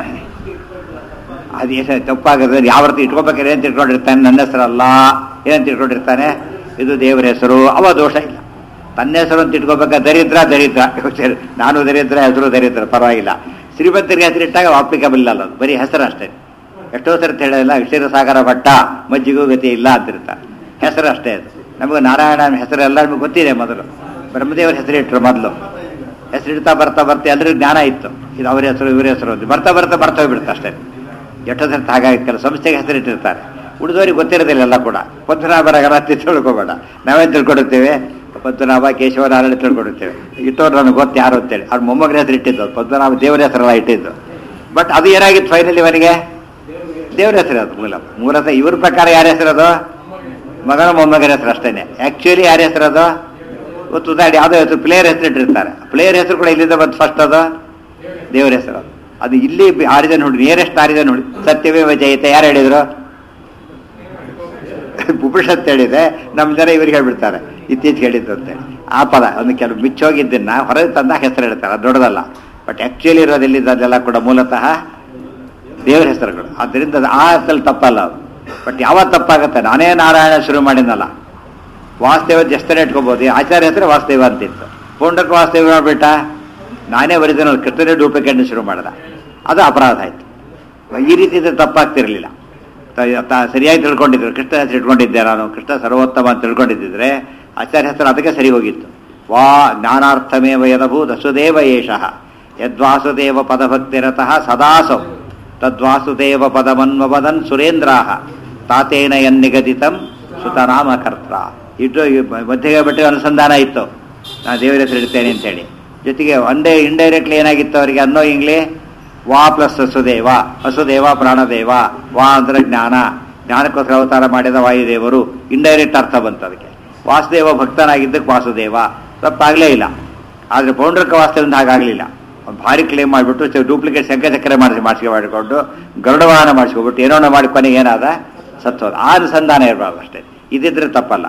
ಅದು ಎಷ್ಟು ತಪ್ಪಾಗುತ್ತೆ ಯಾವ ರೀತಿ ಇಟ್ಕೋಬೇಕಾದ್ರೆ ಏನು ತಿಳ್ಕೊಂಡಿರ್ತಾನೆ ನನ್ನ ಹೆಸರಲ್ಲ ಏನು ತಿಳ್ಕೊಂಡಿರ್ತಾನೆ ಇದು ದೇವರ ಹೆಸರು ಅವ ದೋಷ ಇಲ್ಲ ತನ್ನ ಹೆಸರು ಅಂತ ಇಟ್ಕೋಬೇಕಾ ದರಿದ್ರ ದರಿದ್ರ ಸರಿ, ನಾನು ದರಿದ್ರ ಹೆಸರು ದರಿದ್ರ ಪರವಾಗಿಲ್ಲ ಶ್ರೀಮಂತರಿಗೆ ಹೆಸರು ಇಟ್ಟಾಗ ಅಪ್ಲಿಕಬಲ್ ಇಲ್ಲ ಅದು ಬರೀ ಹೆಸರು ಅಷ್ಟೇ ಎಷ್ಟೋ ಸರಿ ಹೇಳಿಲ್ಲ ಕ್ಷೀರ ಸಾಗರ ಭಟ್ಟ ಮಜ್ಜಿಗೂ ಗತಿ ಇಲ್ಲ ಅಂತಿರ್ತಾರೆ ಹೆಸರು ಅಷ್ಟೇ ಅದು ನಮಗೆ ನಾರಾಯಣನ ಹೆಸರು ಎಲ್ಲ ನಮಗೆ ಗೊತ್ತಿದೆ ಮೊದಲು ಬ್ರಹ್ಮದೇವರ ಹೆಸರು ಇಟ್ಟರು ಮೊದಲು ಹೆಸರಿಡ್ತಾ ಬರ್ತಾ ಬರ್ತಾ ಎಲ್ಲರಿಗೂ ಜ್ಞಾನ ಇತ್ತು ಇದು ಅವ್ರ ಹೆಸರು ಇವ್ರ ಹೆಸರು ಅಂತ ಬರ್ತಾ ಬರ್ತಾ ಬರ್ತಾ ಹೋಗ್ಬಿಡುತ್ತೆ ಅಷ್ಟೇ ಎಷ್ಟೋ ಸರ್ತಿ ಹಾಗಾಗಿ ಕೆಲವು ಸಂಸ್ಥೆಗೆ ಹೆಸರಿಟ್ಟಿರ್ತಾರೆ ಉಳಿದವರಿಗೆ ಗೊತ್ತಿರೋದಿಲ್ಲ ಎಲ್ಲ ಕೂಡ ಪದ್ಮನಾಭರ ಗಣತಿ ತಿಳ್ಕೊಬೇಡ ನಾವೇನು ತಿಳ್ಕೊಂಡಿರ್ತೇವೆ ಪದ್ಮನಾಭ ಕೇಶವನಾರಾಯಣ ತಿಳ್ಕೊಂಡಿರ್ತೇವೆ ಇಟ್ಟವ್ರು ನನಗೆ ಗೊತ್ತು ಯಾರು ಅಂತೇಳಿ ಅವ್ರ ಮೊಮ್ಮಗನ ಹೆಸರು ಇಟ್ಟಿದ್ದು ಪದ್ಮನಾಭ ದೇವರ ಹೆಸರೆಲ್ಲ ಇಟ್ಟಿದ್ದು ಬಟ್ ಅದು ಏನಾಗಿತ್ತು ಫೈನಲ್ ಇವನಿಗೆ ದೇವ್ರ ಹೆಸರು ಅದು ಮೂಲ ಮೂಲತಃ ಇವ್ರ ಪ್ರಕಾರ ಯಾರ ಹೆಸರದು ಮಗನ ಮೊಮ್ಮಗನ ಹೆಸರು ಅಷ್ಟೇನೆ ಆಕ್ಚುಲಿ ಯಾರ ಹೆಸರದು ಇವತ್ತು ಉದಾಹರಣೆ ಯಾವುದೋ ಹೆಸರು ಪ್ಲೇಯರ್ ಹೆಸರು ಇಟ್ಟಿರ್ತಾರೆ ಪ್ಲೇಯರ್ ಹೆಸರು ಕೂಡ ಇಲ್ಲಿಂದ ಬಂದು ಫಸ್ಟ್ ಅದು ದೇವರ ಹೆಸರು ಅದು. ಅದು ಇಲ್ಲಿ ಆರಿದ ನೋಡಿ ನಿಯರೆಸ್ಟ್ ಆರಿದ ನೋಡಿ ಸತ್ಯವೇ ಜಯಿತ ಯಾರು ಹೇಳಿದ್ರು ಉಪನಿಷತ್ ಹೇಳಿದೆ ನಮ್ಮ ಜನ ಇವ್ರಿಗೆ ಹೇಳ್ಬಿಡ್ತಾರೆ ಇತ್ತೀಚೆಗೆ ಹೇಳಿದ್ದು ಅಂತೇಳಿ ಆ ಪದ ಒಂದು ಕೆಲವು ಮಿಚ್ಚೋಗಿದ್ದನ್ನ ಹೊರಗೆ ತಂದಾಗ ಹೆಸರು ಹೇಳ್ತಾರೆ ಅದು ದೊಡ್ಡದಲ್ಲ ಬಟ್ ಆಕ್ಚುಲಿ ಇರೋದು ಎಲ್ಲಿದ್ದು ಅದೆಲ್ಲ ಕೂಡ ಮೂಲತಃ ದೇವರ ಹೆಸರುಗಳು ಆದ್ದರಿಂದ ಅದು ಆ ಅರ್ಥದಲ್ಲಿ ತಪ್ಪಲ್ಲ ಅದು ಬಟ್ ಯಾವಾಗ ತಪ್ಪಾಗುತ್ತೆ ನಾನೇ ನಾರಾಯಣ ಶುರು ಮಾಡಿದ್ನಲ್ಲ ವಾಸ್ತೇವ ಜಸ್ತನೇ ಇಟ್ಕೋಬೋದು ಆಚಾರ್ಯ ಹೆಸರು ವಾಸ್ತೇವ ಅಂತಿತ್ತು ಪೌಂಡಕ ವಾಸ್ತೇವ ಮಾಡ್ಬಿಟ್ಟ ನಾನೇ ಒರಿಜಿನಲ್ ಕೃಷ್ಣನೇ ಡೂಪ್ಲಿಕೇಟ್ ಶುರು ಮಾಡ್ದ ಅದು ಅಪರಾಧ ಆಯ್ತು ಈ ರೀತಿ ಇದ್ರೆ ತಪ್ಪಾಗ್ತಿರ್ಲಿಲ್ಲ ತ- ತ- ಸರಿಯಾಗಿ ತಿಳ್ಕೊಂಡಿದ್ರು ಕೃಷ್ಣ ಹೆಸರು ಇಟ್ಕೊಂಡಿದ್ದೆ ನಾನು ಕೃಷ್ಣ ಸರ್ವೋತ್ತಮ ಅಂತ ತಿಳ್ಕೊಂಡಿದ್ದಿದ್ರೆ ಆಚಾರ್ಯ ಹೆಸರು ಅದಕ್ಕೆ ಸರಿ ಹೋಗಿತ್ತು ವಾ ಜ್ಞಾನಾರ್ಥಮೇವ ಯದಭೂತ ವಸುದೇವ ಏಷಃ ಯದ್ವಾಸುದೇವ ಪದಭಕ್ತಿರತಃ ಸದಾಸೌ ತದ್ವಾಸುದೇವ ಪದಮನ್ವದನ್ ಸುರೇಂದ್ರಾಹ ತಾತೇನ ಯನ್ನಿಗದಿತಂ ಸುತನಾಮಕರ್ತ ಇಟ್ಟು ಈ ಮಧ್ಯೆ ಬಟ್ಟೆ ಅನುಸಂಧಾನ ಇತ್ತು ನಾನು ದೇವರ ಹೆಸರು ಇಡ್ತೇನೆ ಅಂತೇಳಿ ಜೊತೆಗೆ ಒಂದೇ ಇಂಡೈರೆಕ್ಟ್ಲಿ ಏನಾಗಿತ್ತು ಅವರಿಗೆ ಅನ್ನೋ ಇಂಗ್ಲಿ ವಾ ಪ್ಲಸ್ ವಸುದೇವ ವಸುದೇವ ಪ್ರಾಣದೇವ ವಾ ಅಂದ್ರೆ ಜ್ಞಾನ ಜ್ಞಾನಕ್ಕೋಸ್ಕರ ಅವತಾರ ಮಾಡಿದ ವಾಯುದೇವರು ಇಂಡೈರೆಕ್ಟ್ ಅರ್ಥ ಬಂತು ಅದಕ್ಕೆ ವಾಸುದೇವ ಭಕ್ತನಾಗಿದ್ದಕ್ಕೆ ವಾಸುದೇವ ತಪ್ಪಾಗಲೇ ಇಲ್ಲ ಆದರೆ ಪೌಂಡ್ರಕ ವಾಸ್ತವದಿಂದ ಹಾಗಾಗಲಿಲ್ಲ ಅವ್ನು ಭಾರಿ ಕ್ಲೇಮ್ ಮಾಡಿಬಿಟ್ಟು ಡೂಪ್ಲಿಕೇಟ್ ಶಂಕ ಚಕ್ರ ಮಾಡಿಸಿ ಮಾಡಿಸಿ ಮಾಡಿಕೊಂಡು ಗರುಡವಾಹನ ಮಾಡಿಸ್ಕೊಬಿಟ್ಟು ಏನೋ ಮಾಡಿ ಕೊನೆಗೆ ಏನಾದ ಸತ್ತೋದ ಆ ಅನುಸಂಧಾನ ಇರಬಾರ್ದು ಅಷ್ಟೇ ಇದಿದ್ರೆ ತಪ್ಪಲ್ಲ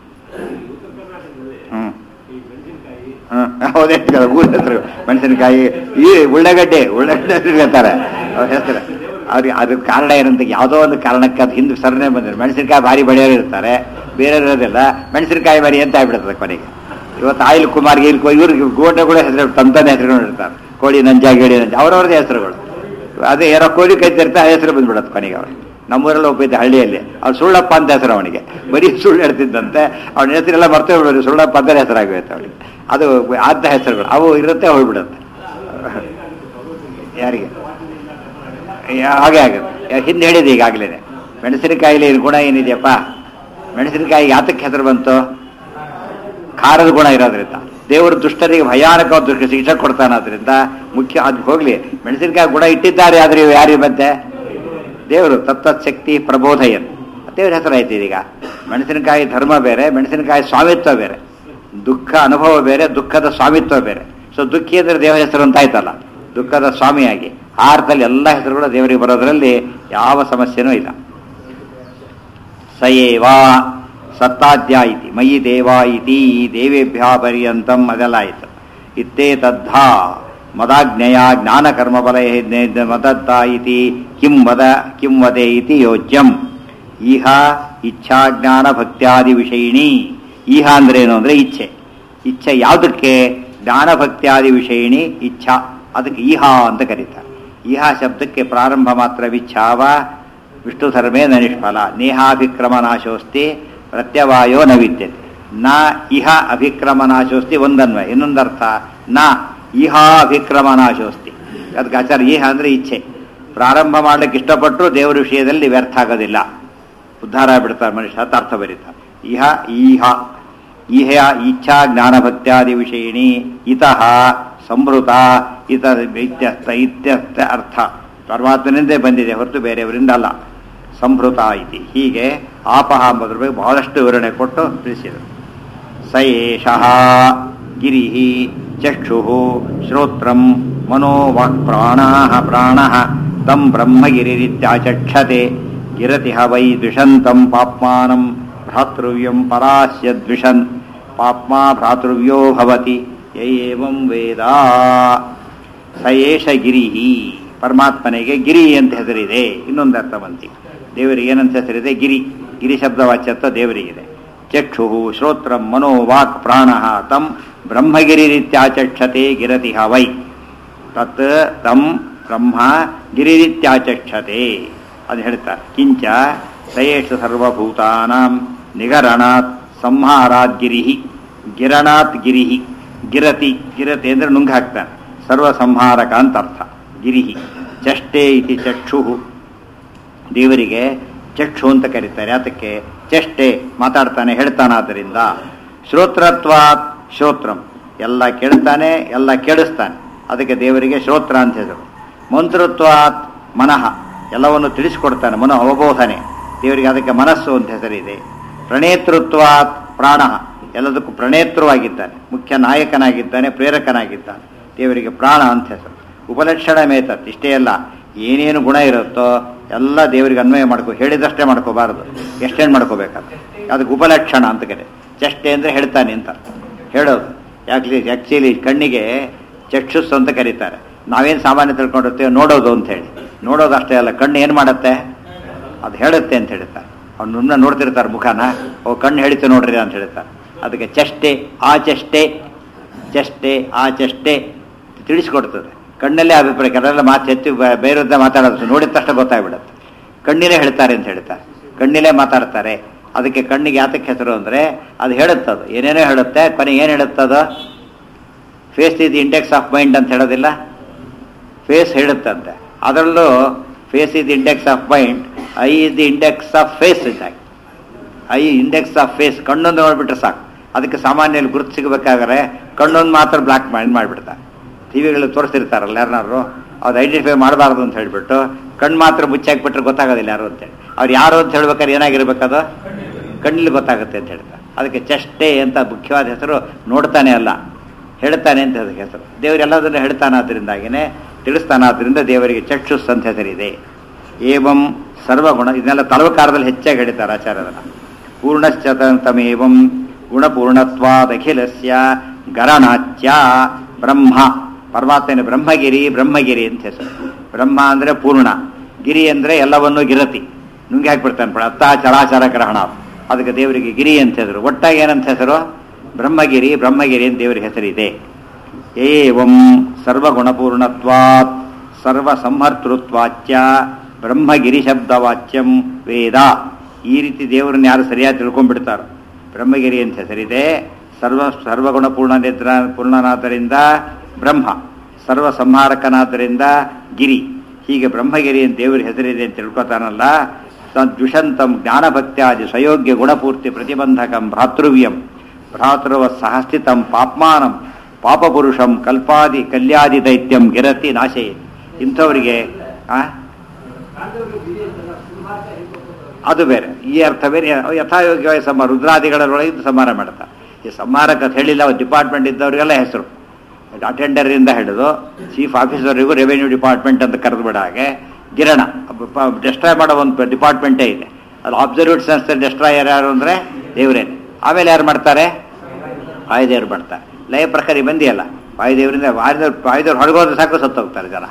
ಹ್ಮ್ ಹ್ಮ್ ಹೌದೇ ಊರ ಹೆಸರು ಮೆಣಸಿನಕಾಯಿ ಈ ಉಳ್ಳಾಗಡ್ಡೆ ಉಳ್ಳಾಗಡ್ಡೆ ಹೆಸರು ಹೇಳ್ತಾರೆ ಅವ್ರ ಹೆಸರು ಅವ್ರಿಗೆ ಅದ್ರ ಕಾರಣ ಏನಂತ ಯಾವುದೋ ಒಂದು ಕಾರಣಕ್ಕೆ ಅದು ಹಿಂದೆ ಸರನೆ ಬಂದಿದೆ ಮೆಣಸಿನಕಾಯಿ ಭಾರಿ ಬೆಳೆಯೋರು ಇರ್ತಾರೆ ಬೇರೆ ಇರೋದಿಲ್ಲ ಮೆಣಸಿನಕಾಯಿ ಬಾರಿ ಅಂತ ಆಗ್ಬಿಡ್ತದೆ ಕೊನೆಗೆ ಇವತ್ತು ಆಯಿಲ್ ಕುಮಾರ್ ಗೀಲ್ ಇವ್ರಿಗೆ ಗೋಟಗಳು ಹೆಸರು ತಂತಾನೆ ಹೆಸರುಗಳು ಇರ್ತಾರೆ ಕೋಳಿ ನಂಜ ಗಿಳಿ ನಂಜ ಅವ್ರವ್ರದೇ ಹೆಸರುಗಳು ಅದೇ ಯಾರೋ ಕೋಳಿ ಕೈತಿರ್ತಾರೆ ಹೆಸರು ಬಂದ್ಬಿಡತ್ತೆ ಕೊನೆಗೆ ಅವ್ರಿಗೆ ನಮ್ಮೂರಲ್ಲಿ ಒಬ್ಬಿದ್ದ ಹಳ್ಳಿಯಲ್ಲಿ ಅವ್ನು ಸುಳ್ಳಪ್ಪ ಅಂತ ಹೆಸರು ಅವನಿಗೆ ಬರೀ ಸುಳ್ಳು ಹೇಳ್ತಿದ್ದಂತೆ ಅವನ ಹೆಸರೆಲ್ಲ ಮರ್ತೇ ಬಿಡೋದು ಸುಳ್ಳಪ್ಪ ಅಂತ ಹೆಸರಾಗೋಯ್ತು ಅವನಿಗೆ ಅದು ಆದ ಹೆಸರುಗಳು ಅವು ಇರುತ್ತೆ ಹೋಗ್ಬಿಡುತ್ತೆ ಯಾರಿಗೆ ಯಾ- ಹಾಗೆ ಆಗುತ್ತೆ ಹಿಂದೆ ಹೇಳಿದೆ ಈಗಾಗಲೇ ಮೆಣಸಿನಕಾಯಿಲಿ ಗುಣ ಏನಿದೆಯಪ್ಪ ಮೆಣಸಿನಕಾಯಿ ಯಾತಕ್ಕೆ ಹೆಸರು ಬಂತು ಖಾರದ ಗುಣ ಇರೋದ್ರಿಂದ ದೇವರು ದುಷ್ಟರಿಗೆ ಭಯಾನಕ ದುಷ್ಟ ಶಿಕ್ಷೆ ಕೊಡ್ತಾನಾದ್ರಿಂದ ಮುಖ್ಯ ಅದು ಹೋಗ್ಲಿ ಮೆಣಸಿನಕಾಯಿ ಗುಣ ಇಟ್ಟಿದ್ದಾರೆ ಆದ್ರೆ ಇವು ಯಾರಿಗೆ ಮತ್ತೆ ದೇವರು ತತ್ತತ್ ಶಕ್ತಿ ಪ್ರಬೋಧಯನ್ ದೇವ್ರ ಹೆಸರಾಯ್ತು ಇದೀಗ ಮೆಣಸಿನಕಾಯಿ ಧರ್ಮ ಬೇರೆ ಮೆಣಸಿನಕಾಯಿ ಸ್ವಾಮಿತ್ವ ಬೇರೆ ದುಃಖ ಅನುಭವ ಬೇರೆ ದುಃಖದ ಸ್ವಾಮಿತ್ವ ಬೇರೆ ಸೊ ದುಃಖಿ ಅಂದ್ರೆ ದೇವರ ಹೆಸರು ಅಂತ ಆಯ್ತಲ್ಲ ದುಃಖದ ಸ್ವಾಮಿಯಾಗಿ ಆ ಅರ್ಥದಲ್ಲಿ ಎಲ್ಲ ಹೆಸರುಗಳು ದೇವರಿಗೆ ಬರೋದ್ರಲ್ಲಿ ಯಾವ ಸಮಸ್ಯೆನೂ ಇಲ್ಲ ಸಯೇವ ಸತ್ತಾದ್ಯ ಇತಿ ಮಯಿ ದೇವ ಇತಿ ದೇವೇಭ್ಯ ಪರ್ಯಂತಂ ಅದೆಲ್ಲ ಆಯಿತು ಇತ್ತೇ ತದ್ಧಾ ಮದಾಜ್ಞೆಯ ಜ್ಞಾನಕರ್ಮಬಲ ಮದತ್ತ ಇತಿ ಕಿಂ ವದ ಕಿಂ ವದೆ ಇತಿ ಯೋಜ್ಯಂ ಇಹ ಇಚ್ಛಾಜ್ಞಾನ ಭಕ್ತ್ಯಾದಿ ವಿಷಯಿಣಿ ಇಹ ಅಂದ್ರೆ ಏನು ಅಂದ್ರೆ ಇಚ್ಛೆ ಇಚ್ಛೆ ಯಾವುದಕ್ಕೆ ಜ್ಞಾನ ಭಕ್ತ್ಯಾದಿ ವಿಷಯಿಣಿ ಇಚ್ಛಾ ಅದಕ್ಕೆ ಇಹ ಅಂತ ಕರೀತಾರೆ ಇಹ ಶಬ್ದಕ್ಕೆ ಪ್ರಾರಂಭ ಮಾತ್ರ ವಿಚ್ಛಾವ ವಿಷ್ಣು ಧರ್ಮೇ ನ ನಿಷ್ಫಲ ನೇಹಾಭಿಕ್ರಮ ನಾಶೋಸ್ತಿ ಪ್ರತ್ಯವಾಯೋ ನ ವಿದ್ಯತೆ ನ ಇಹ ಅಭಿಕ್ರಮ ನಾಶೋಸ್ತಿ ಒಂದನ್ವಯ ಇನ್ನೊಂದರ್ಥ ನ ಇಹ ಅಭಿಕ್ರಮ ನಾಶೋಸ್ತಿ ಅದಕ್ಕೆ ಆಚಾರ ಇಹ ಅಂದ್ರೆ ಇಚ್ಛೆ ಪ್ರಾರಂಭ ಮಾಡ್ಲಿಕ್ಕೆ ಇಷ್ಟಪಟ್ಟರು ದೇವರ ವಿಷಯದಲ್ಲಿ ವ್ಯರ್ಥ ಆಗೋದಿಲ್ಲ ಉದ್ಧಾರ ಬಿಡ್ತಾರೆ ಮನುಷ್ಯ ಅಂತ ಅರ್ಥ ಬರೀತಾರೆ ಇಹ ಈಹ ಇಹ ಇಚ್ಛಾ ಜ್ಞಾನ ಭಕ್ತ್ಯಾದಿ ವಿಷಯಿಣಿ ಇತಃ ಸಂಭೃತ ಇತ ಇತ್ಯರ್ಥ ಇತ್ಯರ್ಥ ಅರ್ಥ ಪರಮಾತ್ಮನಿಂದೇ ಬಂದಿದೆ ಹೊರತು ಬೇರೆಯವರಿಂದ ಅಲ್ಲ ಸಂಭೃತ ಇತಿ ಹೀಗೆ ಆಪಹ ಎಂಬುದ್ರ ಬಗ್ಗೆ ಬಹಳಷ್ಟು ವಿವರಣೆ ಕೊಟ್ಟು ತಿಳಿಸಿದರು ಸ ಏಷಃ ಗಿರಿ ಚಕ್ಷು ಶ್ರೋತ್ರಂ ಮನೋವಾಕ್ ಪ್ರಾಣಾ ಪ್ರಾಣ ತಂ ಬ್ರಹ್ಮಗಿರಿತ್ಯಾಚಕ್ಷತೆ ಗಿರತಿ ಹ ವೈ ದ್ವಿಷಂತಂ ಪಾಪ್ಮಾನಂ ಭ್ರಾತೃವ್ಯಂ ಪರಾಸ್ಯ ದ್ವಿಷನ್ ಪಾಪ್ಮಾ ಭ್ರಾತೃವ್ಯೋ ಭವತಿ ಏವಂ ವೇದ ಸ ಏಷ ಗಿರಿ ಪರಮಾತ್ಮನಿಗೆ ಗಿರಿ ಅಂತ ಹೆಸರಿದೆ ಇನ್ನೊಂದು ಅರ್ಥ ಬಂತಿ ದೇವರಿಗೆ ಏನಂತ ಹೆಸರಿದೆ ಗಿರಿ ಗಿರಿ ಶಬ್ದವಾಚ್ಯತ್ವ ದೇವರಿಗಿದೆ ಚಕ್ಷು ಶ್ರೋತ್ರಂ ಮನೋ ವಾಕ್ ಪ್ರಾಣ ತಂ ಬ್ರಹ್ಮಗಿರಿತ್ಯಾಚಕ್ಷತೆ ಗಿರತಿ ಹ ವೈ ತತ್ ತಂ ಬ್ರಹ್ಮ ಗಿರಿತ್ಯಾಚಕ್ಷತೆ ಅದು ಹೇಳ್ತಾರೆ ಕಿಂಚ ಸಯೇಷ ಸರ್ವಭೂತಾನಾಂ ನಿಗರಣಾತ್ ಸಂಹಾರಾತ್ ಗಿರಿ ಗಿರಣಾತ್ ಗಿರಿ ಗಿರತಿ ಗಿರತಿ ಅಂದ್ರೆ ನುಂಗ್ ಹಾಕ್ತಾನೆ ಸರ್ವ ಸಂಹಾರಕ ಅಂತ ಅರ್ಥ ಗಿರಿ ಚಷ್ಟೆ ಇತಿ ಚಕ್ಷು ದೇವರಿಗೆ ಚಕ್ಷು ಅಂತ ಕರೀತಾರೆ ಅದಕ್ಕೆ ಚಷ್ಟೆ ಮಾತಾಡ್ತಾನೆ ಹೇಳ್ತಾನಾದ್ದರಿಂದ ಶ್ರೋತ್ರತ್ವಾತ್ ಶ್ರೋತ್ರಂ ಎಲ್ಲ ಕೇಳ್ತಾನೆ ಎಲ್ಲ ಕೇಳಿಸ್ತಾನೆ ಅದಕ್ಕೆ ದೇವರಿಗೆ ಶ್ರೋತ್ರ ಅಂತ ಹೆಸರು ಮಂತ್ರತ್ವಾತ್ ಮನಃ ಎಲ್ಲವನ್ನು ತಿಳಿಸಿಕೊಡ್ತಾನೆ ಮನೋ ಅವಬೋಧನೆ ದೇವರಿಗೆ ಅದಕ್ಕೆ ಮನಸ್ಸು ಅಂತ ಹೆಸರಿದೆ ಪ್ರಣೇತೃತ್ವಾತ್ ಪ್ರಾಣ ಎಲ್ಲದಕ್ಕೂ ಪ್ರಣೇತೃವಾಗಿದ್ದಾನೆ ಮುಖ್ಯ ನಾಯಕನಾಗಿದ್ದಾನೆ ಪ್ರೇರಕನಾಗಿದ್ದಾನೆ ದೇವರಿಗೆ ಪ್ರಾಣ ಅಂತ ಹೆಸರು ಉಪಲಕ್ಷಣ ಮೇತತ್ ಇಷ್ಟೇ ಅಲ್ಲ ಏನೇನು ಗುಣ ಇರುತ್ತೋ ಎಲ್ಲ ದೇವರಿಗೆ ಅನ್ವಯ ಮಾಡ್ಕೋ ಹೇಳಿದಷ್ಟೇ ಮಾಡ್ಕೋಬಾರದು ಎಷ್ಟೇನು ಮಾಡ್ಕೋಬೇಕಾದ್ರೆ ಅದಕ್ಕೆ ಉಪಲಕ್ಷಣ ಅಂತ ಕರೆ ಚಷ್ಟೆ ಅಂದರೆ ಹೇಳ್ತಾನೆ ಅಂತ ಹೇಳೋದು ಯಾಕೆ ಆ್ಯಕ್ಚುಲಿ ಕಣ್ಣಿಗೆ ಚಕ್ಷುಸ್ ಅಂತ ಕರೀತಾರೆ ನಾವೇನು ಸಾಮಾನ್ಯ ತಿಳ್ಕೊಂಡಿರ್ತೇವೆ ನೋಡೋದು ಅಂತ ಹೇಳಿ ನೋಡೋದು ಅಷ್ಟೇ ಅಲ್ಲ ಕಣ್ಣು ಏನು ಮಾಡುತ್ತೆ ಅದು ಹೇಳುತ್ತೆ ಅಂತ ಹೇಳ್ತಾರೆ ಅವ್ನು ನುಣ್ಣ ನೋಡ್ತಿರ್ತಾರೆ ಮುಖನ ಓ ಕಣ್ಣು ಹೇಳಿತು ನೋಡ್ರಿ ಅಂತ ಹೇಳ್ತಾರೆ ಅದಕ್ಕೆ ಚಷ್ಟೆ ಆ ಚಷ್ಟೆ ಚಷ್ಟೆ ಆ ಚಷ್ಟೆ ತಿಳಿಸ್ಕೊಡ್ತದೆ ಕಣ್ಣಲ್ಲೇ ಅಭಿಪ್ರಾಯ ಕೆಲವೆಲ್ಲ ಮಾತು ಹೆಚ್ಚು ಬ- ಬೇರೆದ್ದ ಮಾತಾಡೋದು ನೋಡಿದ ತಕ್ಷಣ ಗೊತ್ತಾಗ್ಬಿಡುತ್ತೆ ಕಣ್ಣಿನೇ ಹೇಳ್ತಾರೆ ಅಂತ ಹೇಳ್ತಾರೆ ಕಣ್ಣಿಲೇ ಮಾತಾಡ್ತಾರೆ ಅದಕ್ಕೆ ಕಣ್ಣಿಗೆ ಯಾತಕ್ಕೆ ಹೆಸರು ಅಂದರೆ ಅದು ಹೇಳುತ್ತದು ಏನೇನೋ ಹೇಳುತ್ತೆ ಕೊನೆ ಏನು ಹೇಳುತ್ತದು face is index of mind ಅಂತ ಹೇಳೋದಿಲ್ಲ ಫೇಸ್ ಹೇಳುತ್ತಂತೆ ಅದರಲ್ಲೂ face is index of mind eye is the index of face ಇದ್ದಾಗ ಐ ಇಂಡೆಕ್ಸ್ ಆಫ್ ಫೇಸ್ ಕಣ್ಣೊಂದು ನೋಡ್ಬಿಟ್ರೆ ಸಾಕು ಅದಕ್ಕೆ ಸಾಮಾನ್ಯದಲ್ಲಿ ಗುರುತು ಸಿಗಬೇಕಾದ್ರೆ ಕಣ್ಣೊಂದು ಮಾತ್ರ ಬ್ಲಾಕ್ ಮೈಂಡ್ ಮಾಡಿಬಿಡ್ತಾರೆ ಟಿ ವಿಗಳು ತೋರಿಸ್ತಿರ್ತಾರಲ್ಲ ಯಾರನ್ನಾರು ಅದು ಐಡೆಂಟಿಫೈ ಮಾಡಬಾರ್ದು ಅಂತ ಹೇಳ್ಬಿಟ್ಟು ಕಣ್ಣು ಮಾತ್ರ ಮುಚ್ಚಾಕ್ಬಿಟ್ರೆ ಗೊತ್ತಾಗೋದಿಲ್ಲ ಯಾರು ಅಂತೇಳಿ ಅವ್ರು ಯಾರು ಅಂತ ಹೇಳ್ಬೇಕಾದ್ರೆ ಏನಾಗಿರ್ಬೇಕದು ಕಣ್ಣಲ್ಲಿ ಗೊತ್ತಾಗುತ್ತೆ ಅಂತ ಹೇಳ್ತಾರೆ ಅದಕ್ಕೆ ಚಷ್ಟೆ ಅಂತ ಮುಖ್ಯವಾದ ಹೆಸರು ನೋಡ್ತಾನೆ ಅಲ್ಲ ಹೇಳ್ತಾನೆ ಅಂತ ಅದಕ್ಕೆ ಹೆಸರು ದೇವರೆಲ್ಲದನ್ನು ಹೇಳ್ತಾನಾದ್ರಿಂದಾಗಿನೇ ತಿಳಿಸ್ತಾನಾದ್ರಿಂದ ದೇವರಿಗೆ ಚಕ್ಷುಸ್ ಅಂತ ಹೆಸರಿದೆ ಏವಂ ಸರ್ವಗುಣ ಇದನ್ನೆಲ್ಲ ತಲವಕಾರದಲ್ಲಿ ಹೆಚ್ಚಾಗಿ ಹೇಳ್ತಾರೆ ಆಚಾರ್ಯದನ್ನ ಪೂರ್ಣಶ್ಚತಮೇವಂ ಗುಣಪೂರ್ಣತ್ವಾದಖಿಲಸ್ಯ ಗರಣಾಚ್ಯ ಬ್ರಹ್ಮ ಪರಮಾತ್ಮನ ಬ್ರಹ್ಮಗಿರಿ ಬ್ರಹ್ಮಗಿರಿ ಅಂತ ಹೆಸರು ಬ್ರಹ್ಮ ಅಂದರೆ ಪೂರ್ಣ ಗಿರಿ ಅಂದರೆ ಎಲ್ಲವನ್ನೂ ಗಿರತಿ ನುಂಗಿ ಹಾಕ್ಬಿಡ್ತಾನೆ ಬಿಡ ಅತ್ತ ಚರಾಚರ ಗ್ರಹಣ ಅದಕ್ಕೆ ದೇವರಿಗೆ ಗಿರಿ ಅಂತ ಹೆಸರು ಒಟ್ಟಾಗಿ ಏನಂತ ಹೆಸರು ಬ್ರಹ್ಮಗಿರಿ ಬ್ರಹ್ಮಗಿರಿ ಅಂತ ದೇವರಿಗೆ ಹೆಸರಿದೆ ಏವಂ ಸರ್ವಗುಣಪೂರ್ಣತ್ವಾತ್ ಸರ್ವಸಂಹರ್ತೃತ್ವಾಚ್ಯ ಬ್ರಹ್ಮಗಿರಿ ಶಬ್ದವಾಚ್ಯಂ ವೇದ ಈ ರೀತಿ ದೇವರನ್ನ ಯಾರು ಸರಿಯಾಗಿ ತಿಳ್ಕೊಂಡ್ಬಿಡ್ತಾರೋ ಬ್ರಹ್ಮಗಿರಿ ಅಂತ ಹೆಸರಿದೆ ಸರ್ವ ಸರ್ವಗುಣ ಪೂರ್ಣನಿದ್ರ ಪೂರ್ಣನಾದ್ದರಿಂದ ಬ್ರಹ್ಮ ಸರ್ವ ಸಂಹಾರಕನಾದ್ದರಿಂದ ಗಿರಿ ಹೀಗೆ ಬ್ರಹ್ಮಗಿರಿ ಅಂತ ದೇವರ ಹೆಸರಿದೆ ಅಂತ ತಿಳ್ಕೊತಾನಲ್ಲ ದ್ವಿಷಂತಂ ಜ್ಞಾನಭಕ್ತ್ಯಾದಿ ಸ್ವಯೋಗ್ಯ ಗುಣಪೂರ್ತಿ ಪ್ರತಿಬಂಧಕಂ ಭ್ರಾತೃವ್ಯಂ ಭ್ರಾತೃವ ಸಹಸ್ಥಿತಂ ಪಾಪ್ಮಾನಂ ಪಾಪಪುರುಷಂ ಕಲ್ಪಾದಿ ಕಲ್ಯಾದಿ ದೈತ್ಯಂ ಗಿರತಿ ನಾಶೆ ಇಂಥವರಿಗೆ ಆ ಅದು ಬೇರೆ ಈ ಅರ್ಥ ಬೇರೆ ಯಥಾಯೋಗ್ಯವಾಗಿ ಸಮ ರುದ್ರಾದಿಗಳೊಳಗೆ ಇದು ಸಂಹಾರ ಮಾಡ್ತಾ ಈ ಸಂಹಾರಕ ಅಂತ ಹೇಳಿಲ್ಲ ಡಿಪಾರ್ಟ್ಮೆಂಟ್ ಇದ್ದವರಿಗೆಲ್ಲ ಹೆಸರು ಅಟೆಂಡರಿಂದ ಹಿಡಿದು ಚೀಫ್ ಆಫೀಸರ್ರಿಗೂ ರೆವೆನ್ಯೂ ಡಿಪಾರ್ಟ್ಮೆಂಟ್ ಅಂತ ಕರೆದು ಬಿಡ ಹಾಗೆ ಗಿರಣ ಡೆಸ್ಟ್ರಾಯ್ ಮಾಡೋ ಒಂದು ಡಿಪಾರ್ಟ್ಮೆಂಟೇ ಇದೆ ಅದು ಅಬ್ಸರ್ವ್ಯೂಟ್ ಸಂಸ್ಥೆ ಡೆಸ್ಟ್ರಾಯರ್ ಯಾರು ಅಂದರೆ ದೇವರೇನೆ ಆಮೇಲೆ ಯಾರು ಮಾಡ್ತಾರೆ ವಾಯುದೇವರು ಮಾಡ್ತಾರೆ ಲಯ ಪ್ರಕಾರ ಬಂದಿಯಲ್ಲ ವಾಯುದೇವರಿಂದ ವಾಯುದೇವ್ರು ವಾಯುದೇವ್ರು ಹೊರಗೋದ್ರೆ ಸಾಕು ಸತ್ತೋಗ್ತಾರೆ ಜನ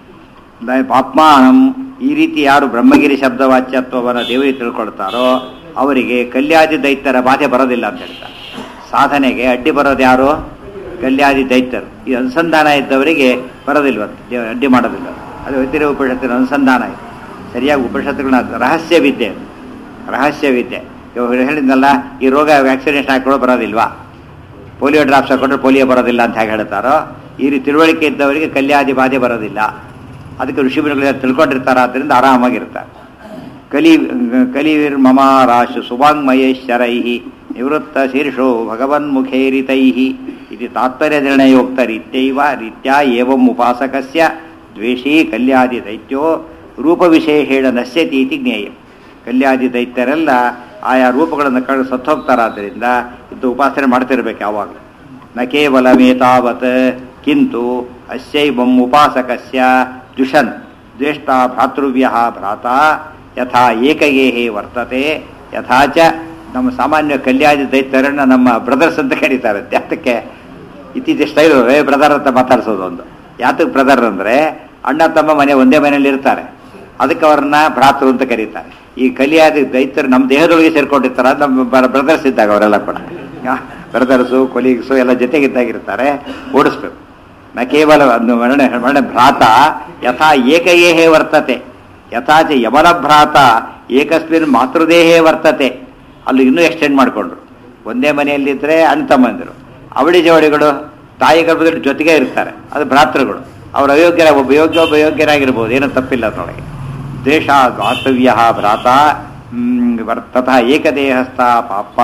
ಪಾಪ್ಮಾನಂ ಈ ರೀತಿ ಯಾರು ಬ್ರಹ್ಮಗಿರಿ ಶಬ್ದವಾಚ್ಯತ್ವವನ್ನು ದೇವರಿಗೆ ತಿಳ್ಕೊಳ್ತಾರೋ ಅವರಿಗೆ ಕಲ್ಯಾದಿ ದೈತ್ಯರ ಬಾಧೆ ಬರೋದಿಲ್ಲ ಅಂತ ಹೇಳ್ತಾರೆ ಸಾಧನೆಗೆ ಅಡ್ಡಿ ಬರೋದು ಯಾರು ಕಲ್ಯಾದಿ ದೈತ್ಯರು ಈ ಅನುಸಂಧಾನ ಇದ್ದವರಿಗೆ ಬರೋದಿಲ್ವಂತೆ ದೇವ- ಅಡ್ಡಿ ಮಾಡೋದಿಲ್ಲ ಅದು ವ್ಯತಿರ ಉಪನಿಷತ್ತಿನ ಅನುಸಂಧಾನ ಇದೆ ಸರಿಯಾಗಿ ಉಪನಿಷತ್ತುಗಳನ್ನ ರಹಸ್ಯ ವಿದ್ಯೆ ಅದು. ರಹಸ್ಯ ವಿದ್ಯೆ ಇವಾಗ ಹೇಳಿದ್ನಲ್ಲ ಈ ರೋಗ ವ್ಯಾಕ್ಸಿನೇಷನ್ ಹಾಕೊಳ್ಳೋ ಬರೋದಿಲ್ವಾ ಪೋಲಿಯೋ ಡ್ರಾಪ್ಸ್ ಹಾಕೊಂಡ್ರೆ ಪೋಲಿಯೋ ಬರೋದಿಲ್ಲ ಅಂತ ಹೇಗೆ ಹೇಳ್ತಾರೋ ಈ ರೀತಿ ತಿಳುವಳಿಕೆ ಇದ್ದವರಿಗೆ ಕಲ್ಯಾದಿ ಬಾಧೆ ಬರೋದಿಲ್ಲ ಅದಕ್ಕೆ ಋಷಿಮುನಿಗಳು ತಿಳ್ಕೊಂಡಿರ್ತಾರೆ ಆದ್ದರಿಂದ ಆರಾಮಾಗಿರ್ತಾರೆ ಕಲಿ ಕಲಿವಿರ್ ಮಮ ರಾಶು ಸುವಾಂಗ್ಮಯೇಶ್ವರೈ ನಿವೃತ್ತ ಶೀರ್ಷೋ ಭಗವನ್ಮುಖೇರಿತೈ ಇದು ತಾತ್ಪರ್ಯ ನಿರ್ಣಯೋಕ್ತ ರೀತ್ಯೈವ ರೀತ್ಯಾ ಏವಂ ಉಪಾಸಕಸ್ಯ ದ್ವೇಷೀ ಕಲ್ಯಾದಿ ದೈತ್ಯೋ ರೂಪವಿಶೇಷೇಣ ನಶ್ಯತಿ ಇತಿ ಜ್ಞೇಯ ಕಲ್ಯಾದಿ ದೈತ್ಯರೆಲ್ಲ ಆಯಾ ರೂಪಗಳನ್ನು ಕಂಡು ಸತ್ತೋಗ್ತಾರಾದ್ದರಿಂದ ಇದು ಉಪಾಸನೆ ಮಾಡ್ತಿರ್ಬೇಕು ಯಾವಾಗ ನ ಕೇವಲಮೇತಾವತ್ ಕಿಂತು ಅಸ್ಯೈವಂ ಉಪಾಸಕಸ್ಯ ದುಷನ್ ದ್ವೇಷ್ಟ ಭ್ರಾತೃವ್ಯ ಭ್ರಾತ ಯಥಾ ಏಕಗೇಹೇ ವರ್ತತೆ ಯಥಾ ಚ ನಮ್ಮ ಸಾಮಾನ್ಯ ಕಲ್ಯಾದಿ ದೈತ್ಯರನ್ನ ನಮ್ಮ ಬ್ರದರ್ಸ್ ಅಂತ ಕರೀತಾರೆ ಯಾತಕ್ಕೆ ಇತ್ತೀಚೆ ಸ್ಟೈಲು ಏ ಬ್ರದರ್ ಅಂತ ಮಾತಾಡ್ಸೋದು ಒಂದು ಯಾತಕ್ಕೆ ಬ್ರದರ್ ಅಂದರೆ ಅಣ್ಣ ತಮ್ಮ ಮನೆ ಒಂದೇ ಮನೆಯಲ್ಲಿ ಇರ್ತಾರೆ ಅದಕ್ಕೆ ಅವ್ರನ್ನ ಭ್ರಾತೃ ಅಂತ ಕರೀತಾರೆ ಈ ಕಲಿಯಾದ ದೈತ್ಯರು ನಮ್ಮ ದೇಹದೊಳಗೆ ಸೇರ್ಕೊಂಡಿರ್ತಾರೆ ಅದು ನಮ್ಮ ಬ್ರದರ್ಸ್ ಇದ್ದಾಗ ಅವರೆಲ್ಲ ಕೂಡ ಬ್ರದರ್ಸು ಕೊಲೀಗ್ಸು ಎಲ್ಲ ಜೊತೆಗಿದ್ದಾಗಿರ್ತಾರೆ ಓಡಿಸ್ಬೇಕು ನ ಕೇವಲ ಒಂದು ವರ್ಣನೆ ವರ್ಣನೆ ಭ್ರಾತ ಯಥಾ ಏಕಯೇಹೇ ವರ್ತತೆ ಯಥಾಚ ಯಮಲ ಭ್ರಾತ ಏಕಸ್ಮಿನ್ ಮಾತೃದೇಹೇ ವರ್ತತೆ ಅಲ್ಲಿ ಇನ್ನೂ ಎಕ್ಸ್ಟೆಂಡ್ ಮಾಡಿಕೊಂಡ್ರು ಒಂದೇ ಮನೆಯಲ್ಲಿದ್ದರೆ ಅಣ್ಣ ತಮ್ಮಂದಿರು ಅವಳಿ ಜವಳಿಗಳು ತಾಯಿ ಗರ್ಭದಲ್ಲಿ ಜೊತೆಗೆ ಇರ್ತಾರೆ ಅದು ಭ್ರಾತೃಗಳು ಅವ್ರ ಅಯೋಗ್ಯರ ಒಬ್ಬ ಯೋಗ್ಯ ಒಬ್ಬ ಯೋಗ್ಯರಾಗಿರ್ಬೋದು ಏನೂ ತಪ್ಪಿಲ್ಲ ಅದರೊಳಗೆ ದೇಶ ವಾಸ್ತವ್ಯ ಭ್ರಾತ ಹ್ಮ್, ವರ್- ತಥಾ ಏಕದೇಹಸ್ಥ ಪಾಪ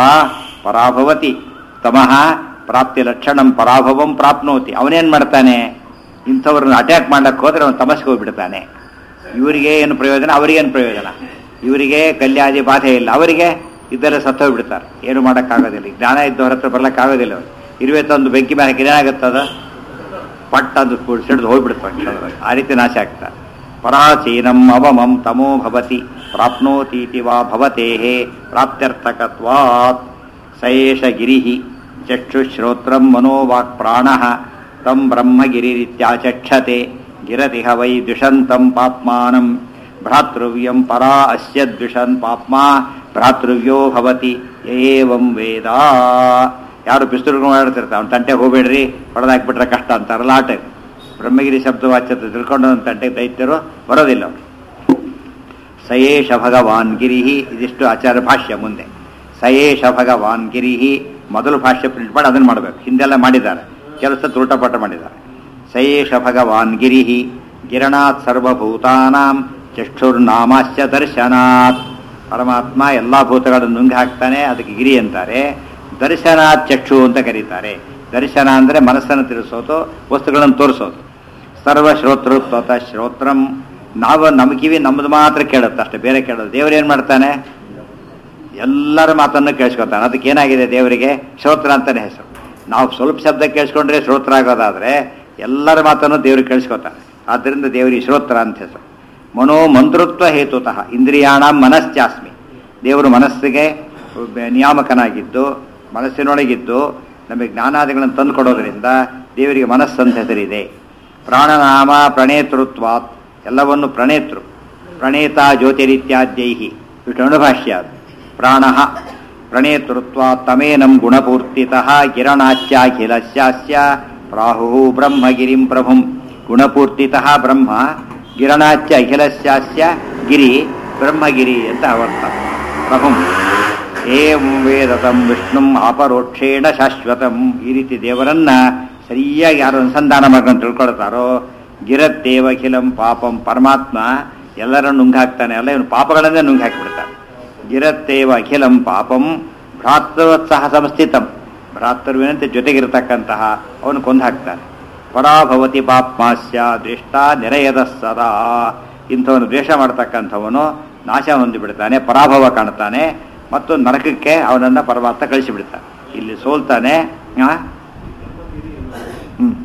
ಪರಾಭವತಿ ತಮಃ ಪ್ರಾಪ್ತಿ ಲಕ್ಷಣಂ ಪರಾಭವಂ ಪ್ರಾಪ್ನೋತಿ ಅವನೇನ್ ಮಾಡ್ತಾನೆ ಇಂಥವ್ರನ್ನ ಅಟ್ಯಾಕ್ ಮಾಡ್ಲಕ್ಕೆ ಹೋದ್ರೆ ಅವನು ತಮಸ್ಗೆ ಹೋಗ್ಬಿಡ್ತಾನೆ ಇವರಿಗೆ ಏನು ಪ್ರಯೋಜನ ಅವರಿಗೇನು ಪ್ರಯೋಜನ ಇವರಿಗೆ ಕಲ್ಯಾದಿ ಬಾಧೆ ಇಲ್ಲ ಅವರಿಗೆ ಇದೆಲ್ಲ ಸತ್ತೋಗ್ಬಿಡ್ತಾರೆ ಏನು ಮಾಡೋಕ್ಕಾಗೋದಿಲ್ಲ ಈ ಜ್ಞಾನ ಇದ್ದವ್ರ ಹತ್ರ ಬರ್ಲಿಕ್ಕಾಗೋದಿಲ್ಲ ಅವ್ರು ಇರುವೆ ತಂದು ಬೆಂಕಿ ಮೇಲೆ ಹಾಕಿದ್ರೆ ಏನಾಗುತ್ತದ ಪಟ್ ಅದು ಸಿಡಿದು ಹೋಗ್ಬಿಡ್ತಾರೆ ಆ ರೀತಿ ನಾಶ ಆಗ್ತಾರೆ ಪರಾಚೀನಂ ಅವಮಂ ತಮೋ ಭವತಿ ಪ್ರಾಪ್ನೋತೀತಿ ವಾ ಭವತೇಃ ಪ್ರಾಪ್ತ್ಯರ್ಥಕತ್ವಾತ್ ಸಯೇಷ ಗಿರಿಃ ಚಕ್ಷುಶ್ರೋತ್ರಂ ಮನೋವಾಕ್ ಪ್ರಾಣಃ ತಂ ಬ್ರಹ್ಮಗಿರಿರಿತ್ಯಾಚಕ್ಷತೆ ಗಿರತಿಹ ವೈ ದ್ವಿಷಂತಂ ಪಾಪ್ಮಾನಂ ಭ್ರಾತೃವ್ಯಂ ಪರಾ ಅಸ್ಯ ದ್ವಿಷನ್ ಪಾಪ್ಮಾ ಭ್ರಾತೃವ್ಯೋ ಭವತಿ ಏವಂ ವೇದ ಯಾರು ಪಿಸ್ತೂಲ್ ಮಾಡ್ತಿರ್ತಾರೆ ಅವ್ನ ತಂಟೆಗೆ ಹೋಗ್ಬೇಡ್ರಿ ಹೊಡೆದಾಕ್ಬಿಟ್ರೆ ಕಷ್ಟ ಅಂತಾರಲ್ಲ ಆಟ ಬ್ರಹ್ಮಗಿರಿ ಶಬ್ದವಾಚ್ಯತೆ ತಿಳ್ಕೊಂಡು ಒಂದು ತಂಟೆಗೆ ದೈತ್ಯರು ಬರೋದಿಲ್ಲ ಅವ್ರು ಸಯೇಷ ಭಗವಾನ್ ಗಿರಿಹಿ ಇದಿಷ್ಟು ಆಚಾರ್ಯ ಭಾಷ್ಯ ಮುಂದೆ ಸಯೇಷ ಭಗವಾನ್ ಗಿರಿಹಿ ಮೊದಲು ಭಾಷ್ಯ ಪ್ರಿಂಟ್ ಮಾಡಿ ಅದನ್ನು ಮಾಡಬೇಕು ಹಿಂದೆಲ್ಲ ಮಾಡಿದ್ದಾರೆ ಕೆಲಸ ತುಲ್ಟಪಟ ಮಾಡಿದ್ದಾರೆ ಸಯೇಷ ಭಗವಾನ್ ಗಿರಿಹಿ ಗಿರಣಾತ್ ಸರ್ವಭೂತಾನಾಂ ಚಕ್ಷುರ್ನಾಮಾಸ್ಯ ದರ್ಶನಾತ್ ಪರಮಾತ್ಮ ಎಲ್ಲ ಭೂತಗಳನ್ನು ನುಂಗಿ ಹಾಕ್ತಾನೆ ಅದಕ್ಕೆ ಗಿರಿ ಅಂತಾರೆ ದರ್ಶನಾತ್ ಚಕ್ಷು ಅಂತ ಕರೀತಾರೆ ದರ್ಶನ ಅಂದರೆ ಮನಸ್ಸನ್ನು ತಿಳಿಸೋದು ವಸ್ತುಗಳನ್ನು ತೋರಿಸೋದು ಸರ್ವ ಶ್ರೋತೃತ್ವತ ಶ್ರೋತ್ರಂ ನಾವು ನಮ್ಮ ಕಿವಿ ನಮ್ಮದು ಮಾತ್ರ ಕೇಳುತ್ತೆ ಅಷ್ಟೇ ಬೇರೆ ಕೇಳೋದು ದೇವರು ಏನು ಮಾಡ್ತಾನೆ ಎಲ್ಲರ ಮಾತನ್ನು ಕೇಳಿಸ್ಕೊತಾನೆ ಅದಕ್ಕೆ ಏನಾಗಿದೆ ದೇವರಿಗೆ ಶ್ರೋತ್ರ ಅಂತಾನೆ ಹೆಸರು ನಾವು ಸ್ವಲ್ಪ ಶಬ್ದ ಕೇಳಿಸ್ಕೊಂಡ್ರೆ ಶ್ರೋತ್ರ ಆಗೋದಾದ್ರೆ ಎಲ್ಲರ ಮಾತನ್ನು ದೇವ್ರಿಗೆ ಕೇಳಿಸ್ಕೊತಾನೆ ಆದ್ದರಿಂದ ದೇವರಿಗೆ ಶ್ರೋತ್ರ ಅಂತ ಹೆಸರು ಮನೋ ಮಂತೃತ್ವ ಹೇತುತಃ ಇಂದ್ರಿಯಾಣ ಮನಶ್ಚಾಸ್ಮಿ ದೇವರು ಮನಸ್ಸಿಗೆ ನಿಯಾಮಕನಾಗಿದ್ದು ಮನಸ್ಸಿನೊಳಗಿದ್ದು ನಮಗೆ ಜ್ಞಾನಾದಿಗಳನ್ನು ತಂದು ಕೊಡೋದ್ರಿಂದ ದೇವರಿಗೆ ಮನಸ್ಸಂತ ಹೆಸರಿದೆ ಪ್ರಾಣನಾಮ ಪ್ರಣೇತೃತ್ವಾತ್ ಎಲ್ಲವನ್ನು ಪ್ರಣೇತೃ ಪ್ರಣೇತ ಜ್ಯೋತಿರಿತ್ಯಾದ್ಯೈಹಿ ಇಷ್ಟು ಅಣುಭಾಷ್ಯ ಅದು ಪ್ರಾಣ ಪ್ರಣೇತೃತ್ವ ತಮೇನಂ ಗುಣಪೂರ್ತಿತಃ ಗಿರಣಾಚ್ಯಾಖಿಲಸ್ಯಾಸ್ಯ ಪ್ರಾಹು ಬ್ರಹ್ಮಗಿರಿಂ ಪ್ರಭುಂ ಗುಣಪೂರ್ತಿತಃ ಬ್ರಹ್ಮ ಗಿರಣಾಚ್ಯ ಅಖಿಲಸ್ಯಾಸ್ಯ ಗಿರಿ ಬ್ರಹ್ಮಗಿರಿ ಅಂತ ಅವರ್ಥ ಪ್ರಭುಂ ಏಂ ವೇದತಂ ವಿಷ್ಣುಂ ಅಪರೋಕ್ಷೇಣ ಶಾಶ್ವತಂ ಈ ರೀತಿ ದೇವರನ್ನ ಸರಿಯಾಗಿ ಯಾರು ಅನುಸಂಧಾನ ಮಾಡ್ಕೊಂಡು ತಿಳ್ಕೊಳ್ತಾರೋ ಗಿರತ್ತೇವಖಿಲಂ ಪಾಪಂ ಪರಮಾತ್ಮ ಎಲ್ಲರನ್ನು ನುಂಗಾಕ್ತಾನೆ ಅಲ್ಲ ಇವನು ಪಾಪಗಳನ್ನೇ ನುಂಗಿ ಹಾಕಿಬಿಡ್ತಾನೆ ಗಿರತ್ತೇವ ಅಖಿಲಂ ಪಾಪಂ ಭ್ರಾತೃವತ್ಸಹ ಸಂಸ್ಥಿತಂ ಭ್ರಾತೃವಿನಂತೆ ಜೊತೆಗಿರತಕ್ಕಂತಹ ಅವನು ಕೊಂದು ಹಾಕ್ತಾನೆ ಪರಾಭವತಿ ಪಾಪ್ಮಾಸ್ಯ ದೃಷ್ಟ ನೆರೆಯದ ಸದಾ ಇಂಥವನು ದ್ವೇಷ ಮಾಡ್ತಕ್ಕಂಥವನು ನಾಶ ಹೊಂದಿಬಿಡ್ತಾನೆ ಪರಾಭವ ಕಾಣ್ತಾನೆ ಮತ್ತು ನರಕಕ್ಕೆ ಅವನನ್ನು ಪರಮಾತ್ಮ ಕಳಿಸಿಬಿಡ್ತಾನೆ ಇಲ್ಲಿ ಸೋಲ್ತಾನೆ ಆ? ಹ್ಮ್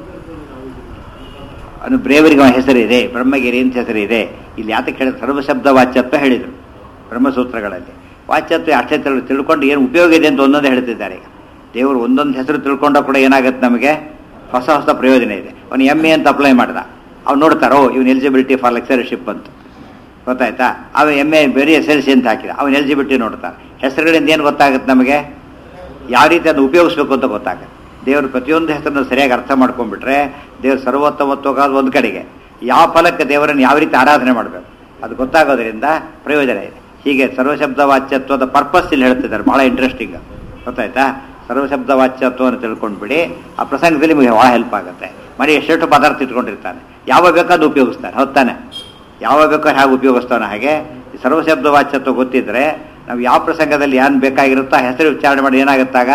ಅವನು ಬ್ರೇವರಿಗೆ ಅವನ ಹೆಸರಿದೆ ಬ್ರಹ್ಮಗಿರಿ ಅಂತ ಹೆಸರಿದೆ ಇಲ್ಲಿ ಯಾತಕ್ಕೆ ಹೇಳಿದ್ರು ಸರ್ವಶಬ್ದ ವಾಚ್ಯತ್ವ ಹೇಳಿದರು ಬ್ರಹ್ಮಸೂತ್ರಗಳಲ್ಲಿ ವಾಚ್ಯತ್ವ ಅಷ್ಟೇ ತಿಳ್ ತಿಳ್ಕೊಂಡು ಏನು ಉಪಯೋಗ ಇದೆ ಅಂತ ಒಂದೊಂದೇ ಹೇಳ್ತಿದ್ದಾರೆ ಈಗ ದೇವರು ಒಂದೊಂದು ಹೆಸರು ತಿಳ್ಕೊಂಡ ಕೂಡ ಏನಾಗುತ್ತೆ ನಮಗೆ ಹೊಸ ಹೊಸ ಪ್ರಯೋಜನ ಇದೆ ಅವನು ಎಮ್ ಎ ಅಂತ ಅಪ್ಲೈ ಮಾಡ್ದ ಅವ್ನು ನೋಡ್ತಾರೋ ಇವನು ಎಲಿಜಿಬಿಲಿಟಿ ಫಾರ್ ಲೆಕ್ಚರ್ಶಿಪ್ ಅಂತ ಗೊತ್ತಾಯ್ತಾ ಅವ ಎಮ್ ಎ ಬೇರೆ ಎಸ್ ಎಲ್ ಸಿ ಅಂತ ಹಾಕಿದ ಅವನು ಎಲಿಜಿಬಿಲಿಟಿ ನೋಡ್ತಾನೆ ಹೆಸರುಗಳಿಂದ ಏನು ಗೊತ್ತಾಗುತ್ತೆ ನಮಗೆ ಯಾವ ರೀತಿ ಅದನ್ನು ಉಪಯೋಗಿಸ್ಬೇಕು ಅಂತ ಗೊತ್ತಾಗುತ್ತೆ ದೇವರು ಪ್ರತಿಯೊಂದು ಹೆಸರನ್ನು ಸರಿಯಾಗಿ ಅರ್ಥ ಮಾಡ್ಕೊಂಡ್ಬಿಟ್ರೆ ದೇವರು ಸರ್ವೋತ್ತಮತ್ವ ಒಂದು ಕಡೆಗೆ ಯಾವ ಫಲಕ್ಕೆ ದೇವರನ್ನು ಯಾವ ರೀತಿ ಆರಾಧನೆ ಮಾಡಬೇಕು ಅದು ಗೊತ್ತಾಗೋದ್ರಿಂದ ಪ್ರಯೋಜನ ಇದೆ ಹೀಗೆ ಸರ್ವಶಬ್ದ ವಾಚ್ಯತ್ವದ ಪರ್ಪಸ್ ಇಲ್ಲಿ ಹೇಳ್ತಿದ್ದಾರೆ ಬಹಳ ಇಂಟ್ರೆಸ್ಟಿಂಗ್ ಗೊತ್ತಾಯ್ತಾ ಸರ್ವಶಬ್ದ ವಾಚ್ಯತ್ವವನ್ನು ತಿಳ್ಕೊಂಡ್ಬಿಡಿ ಆ ಪ್ರಸಂಗದಲ್ಲಿ ನಿಮಗೆ ಭಾಳ ಹೆಲ್ಪ್ ಆಗುತ್ತೆ ಮನೆ ಎಷ್ಟೆಷ್ಟು ಪದಾರ್ಥ ಇಟ್ಕೊಂಡಿರ್ತಾನೆ ಯಾವ ಬೇಕಾದ್ರೂ ಉಪಯೋಗಿಸ್ತಾನೆ ಹೊತ್ತಾನೆ ಯಾವ ಬೇಕೋ ಹೇಗೆ ಉಪಯೋಗಿಸ್ತಾನೆ ಹಾಗೆ ಈ ಸರ್ವಶಬ್ದ ವಾಚ್ಯತ್ವ ಗೊತ್ತಿದ್ರೆ ನಾವು ಯಾವ ಪ್ರಸಂಗದಲ್ಲಿ ಏನು ಬೇಕಾಗಿರುತ್ತೋ ಆ ಹೆಸರು ಉಚ್ಚಾರಣೆ ಮಾಡಿ ಏನಾಗುತ್ತಾಗ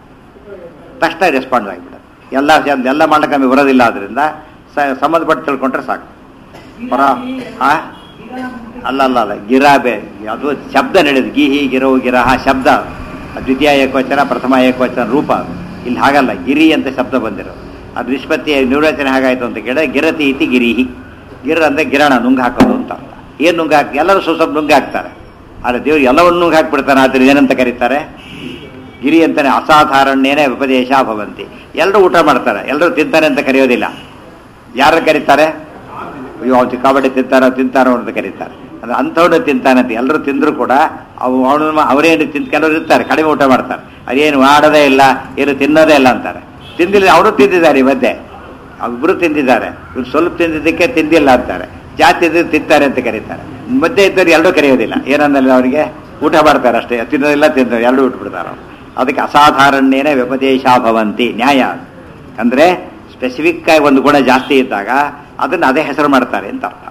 ತಕ್ಷಣ ರೆಸ್ಪಾಂಡ್ ಆಗಿಬಿಡುತ್ತೆ ಎಲ್ಲ ಶಬ್ದ ಎಲ್ಲ ಮಾಡ್ಲಿಕ್ಕೆ ನಮಗೆ ಬರೋದಿಲ್ಲ ಆದ್ರಿಂದ ಸ ಸಂಬಂಧಪಟ್ಟು ತಿಳ್ಕೊಂಡ್ರೆ ಸಾಕು ಪರ ಆ ಅಲ್ಲ ಅಲ್ಲ ಅಲ್ಲ ಗಿರಾಬೆ ಅದು ಶಬ್ದ ನಡೆದು ಗಿಹಿ ಗಿರೋ ಗಿರಹ ಶಬ್ದ ದ್ವಿತೀಯ ಏಕವಚನ ಪ್ರಥಮ ಏಕವಚನ ರೂಪ ಅದು. ಇಲ್ಲಿ ಹಾಗಲ್ಲ ಗಿರಿ ಅಂತ ಶಬ್ದ ಬಂದಿರೋದು ಅದು ನಿಷ್ಪತ್ತಿ ನಿರ್ವಚನೆ ಹಾಗಾಯ್ತು ಅಂತ ಕೇಳಿದ್ರೆ ಗಿರತಿ ಇತಿ ಗಿರಿಹಿ ಗಿರ ಅಂದ್ರೆ ಗಿರಣ ನುಂಗ್ ಹಾಕೋದು ಅಂತ ಅರ್ಥ ಏನು ನುಂಗ್ ಹಾಕಿ ಎಲ್ಲರೂ ಸ್ವಲ್ಪ ಸ್ವಲ್ಪ ನುಂಗ್ ಹಾಕ್ತಾರೆ ಆದರೆ ದೇವ್ರು ಎಲ್ಲವನ್ನು ನುಂಗ್ ಹಾಕ್ಬಿಡ್ತಾನೆ ಆದ್ರೆ ಏನಂತ ಕರೀತಾರೆ ಗಿರಿ ಅಂತಾನೆ ಅಸಾಧಾರಣ್ಯೇನೆ ಉಪದೇಶ ಭವಂತಿ ಎಲ್ಲರೂ ಊಟ ಮಾಡ್ತಾರೆ ಎಲ್ಲರೂ ತಿಂತಾರೆ ಅಂತ ಕರೆಯೋದಿಲ್ಲ ಯಾರು ಕರೀತಾರೆ ಅಯ್ಯೋ ಅವ್ನು ಸಿಕ್ಕಾಪಟ್ಟೆ ತಿಂತಾರೋ ತಿಂತಾರೋ ಅಂತ ಕರೀತಾರೆ ಅಂದ್ರೆ ಅಂಥವ್ನು ತಿಂತಾನೆ ಅಂತ ಎಲ್ಲರೂ ತಿಂದ್ರು ಕೂಡ ಅವು ಅವನು ಅವರೇನು ತಿಂತ ಕೆಲವರು ಇರ್ತಾರೆ ಕಡಿಮೆ ಊಟ ಮಾಡ್ತಾರೆ ಅದೇನು ಮಾಡೋದೇ ಇಲ್ಲ ಏನು ತಿನ್ನೋದೇ ಇಲ್ಲ ಅಂತಾರೆ ತಿಂದಿಲ್ಲ ಅವರು ತಿಂದಿದ್ದಾರೆ ಈ ಮಧ್ಯೆ ಇಬ್ಬರು ತಿಂದಿದ್ದಾರೆ ಇವ್ರು ಸ್ವಲ್ಪ ತಿಂದಿದ್ದಕ್ಕೆ ತಿಂದಿಲ್ಲ ಅಂತಾರೆ ಜಾಸ್ತಿ ತಿಂದಿದ್ದು ತಿಂತಾರೆ ಅಂತ ಕರೀತಾರೆ ಮಧ್ಯೆ ಇದ್ದವ್ರು ಎಲ್ಲರೂ ಕರೆಯೋದಿಲ್ಲ ಏನಂದ್ರೆ ಅವರಿಗೆ ಊಟ ಮಾಡ್ತಾರೆ ಅಷ್ಟೇ ತಿನ್ನೋದಿಲ್ಲ ತಿಂದ ಎಲ್ಲರೂ ಬಿಟ್ಬಿಡ್ತಾರೆ ಅವ್ರು. ಅದಕ್ಕೆ ಅಸಾಧಾರಣ್ಯೇನೆ ವ್ಯಪದೇಶ ಭವಂತಿ ನ್ಯಾಯ ಅಂದ್ರೆ ಸ್ಪೆಸಿಫಿಕ್ ಆಗಿ ಒಂದು ಗುಣ ಜಾಸ್ತಿ ಇದ್ದಾಗ ಅದನ್ನ ಅದೇ ಹೆಸರು ಮಾಡ್ತಾರೆ ಅಂತ ಅರ್ಥ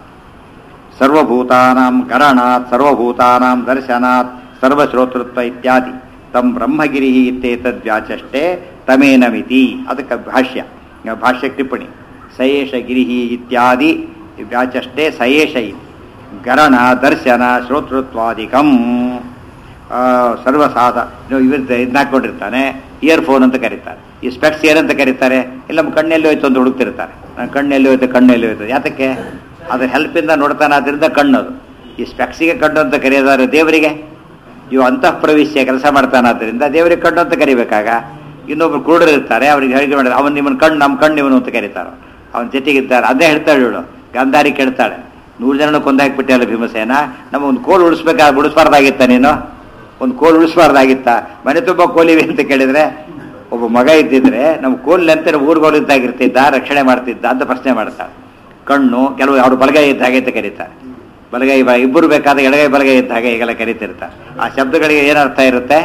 ಸರ್ವಭೂತಾನಾಂ ಕರಣಾತ್ ಸರ್ವಭೂತಾನಾಂ ದರ್ಶನಾತ್ ಸರ್ವಶ್ರೋತೃತ್ವ ಇತ್ಯಾದಿ ತಂ ಬ್ರಹ್ಮಗಿರಿ ಇತ್ಯೇತದ್ ವ್ಯಾಚಷ್ಟೇ ತಮೇನಮಿತಿ ಅದಕ್ಕೆ ಭಾಷ್ಯ ಭಾಷ್ಯ ಟಿಪ್ಪಣಿ ಸಯೇಷ ಗಿರಿ ಇತ್ಯಾದಿ ವ್ಯಾಚಷ್ಟೇ ಸಯೇಷ ಇತಿ ಗರಣ ದರ್ಶನ ಶ್ರೋತೃತ್ವಾದಿಕಂ ಆ, ಸರ್ವಸಾಧ ಇವ್ರದ್ದು ಇದನ್ನ ಹಾಕೊಂಡಿರ್ತಾನೆ ಇಯರ್ಫೋನ್ ಅಂತ ಕರೀತಾರೆ ಈ ಸ್ಪೆಕ್ಸ್ ಏನಂತ ಕರೀತಾರೆ ಇಲ್ಲ ನಮ್ಮ ಕಣ್ಣೆಲ್ಲಿ ಹೋಯ್ತು ಅಂತ ಹುಡುಕ್ತಿರ್ತಾರೆ ನನ್ನ ಕಣ್ಣೆಲ್ಲಿ ಹೋಯ್ತು ಕಣ್ಣೆಲ್ಲಿ ಹೋಯ್ತು ಯಾತಕ್ಕೆ ಅದ್ರ ಹೆಲ್ಪಿಂದ ನೋಡ್ತಾನೆ ಅದರಿಂದ ಕಣ್ಣದು ಈ ಸ್ಪೆಕ್ಸಿಗೆ ಕಣ್ಣು ಅಂತ ಕರೆಯೋದಾದ್ರೆ ದೇವರಿಗೆ ಇವು ಅಂತಃ ಪ್ರವೇಶ ಕೆಲಸ ಮಾಡ್ತಾನೆ ಆದ್ದರಿಂದ ದೇವರಿಗೆ ಕಣ್ಣು ಅಂತ ಕರಿಬೇಕಾಗ ಇನ್ನೊಬ್ರು ಕುರುಡರು ಇರ್ತಾರೆ ಅವ್ರಿಗೆ ಹೇಳಿಕೆ ಮಾಡಿದ್ರೆ ಅವನು ನಿಮ್ಮನ್ನ ಕಣ್ಣು ನಮ್ಮ ಕಣ್ಣು ಇವನು ಅಂತ ಕರೀತಾರೆ ಅವನ ಜೊತೆಗಿದ್ದಾರೆ ಅದೇ ಹೇಳ್ತಾಳೆ ಇವಳು ಗಾಂಧಾರಿ ಕೇಳ್ತಾಳೆ ನೂರು ಜನ ಕೊಂದಾಕ್ಬಿಟ್ಟೆ ಅಲ್ಲ ಭೀಮಸೇನ ನಮ್ಮ ಒಂದು ಕೋಲ್ ಉಳಿಸ್ಬೇಕಾದ್ರೆ ಉಳಿಸ್ಬಾರ್ದಾಗಿತ್ತ ನೀನು ಒಂದು ಕೋಲ್ ಉಳಿಸ್ಬಾರ್ದಾಗಿತ್ತ ಮನೆ ತುಂಬ ಕೋಲಿವೆ ಅಂತ ಕೇಳಿದ್ರೆ ಒಬ್ಬ ಮಗ ಇದ್ದಿದ್ರೆ ನಮ್ಮ ಕೋಲ್ ಅಂತ ಊರುಗಳು ಇದ್ದಾಗಿರ್ತಿದ್ದ ರಕ್ಷಣೆ ಮಾಡ್ತಿದ್ದ ಅಂತ ಪ್ರಶ್ನೆ ಮಾಡ್ತಾಳೆ ಕಣ್ಣು ಕೆಲವು ಅವ್ರು ಬಲಗೈ ಇದ್ದ ಹಾಗೆ ಅಂತ ಕರೀತಾರೆ ಬಲಗೈ ಬ ಇಬ್ಬರು ಬೇಕಾದ ಎಡಗೈ ಬಲಗೈ ಇದ್ದ ಹಾಗೆ ಈಗೆಲ್ಲ ಕರೀತಿರ್ತಾರೆ ಆ ಶಬ್ದಗಳಿಗೆ ಏನರ್ಥ ಇರುತ್ತೆ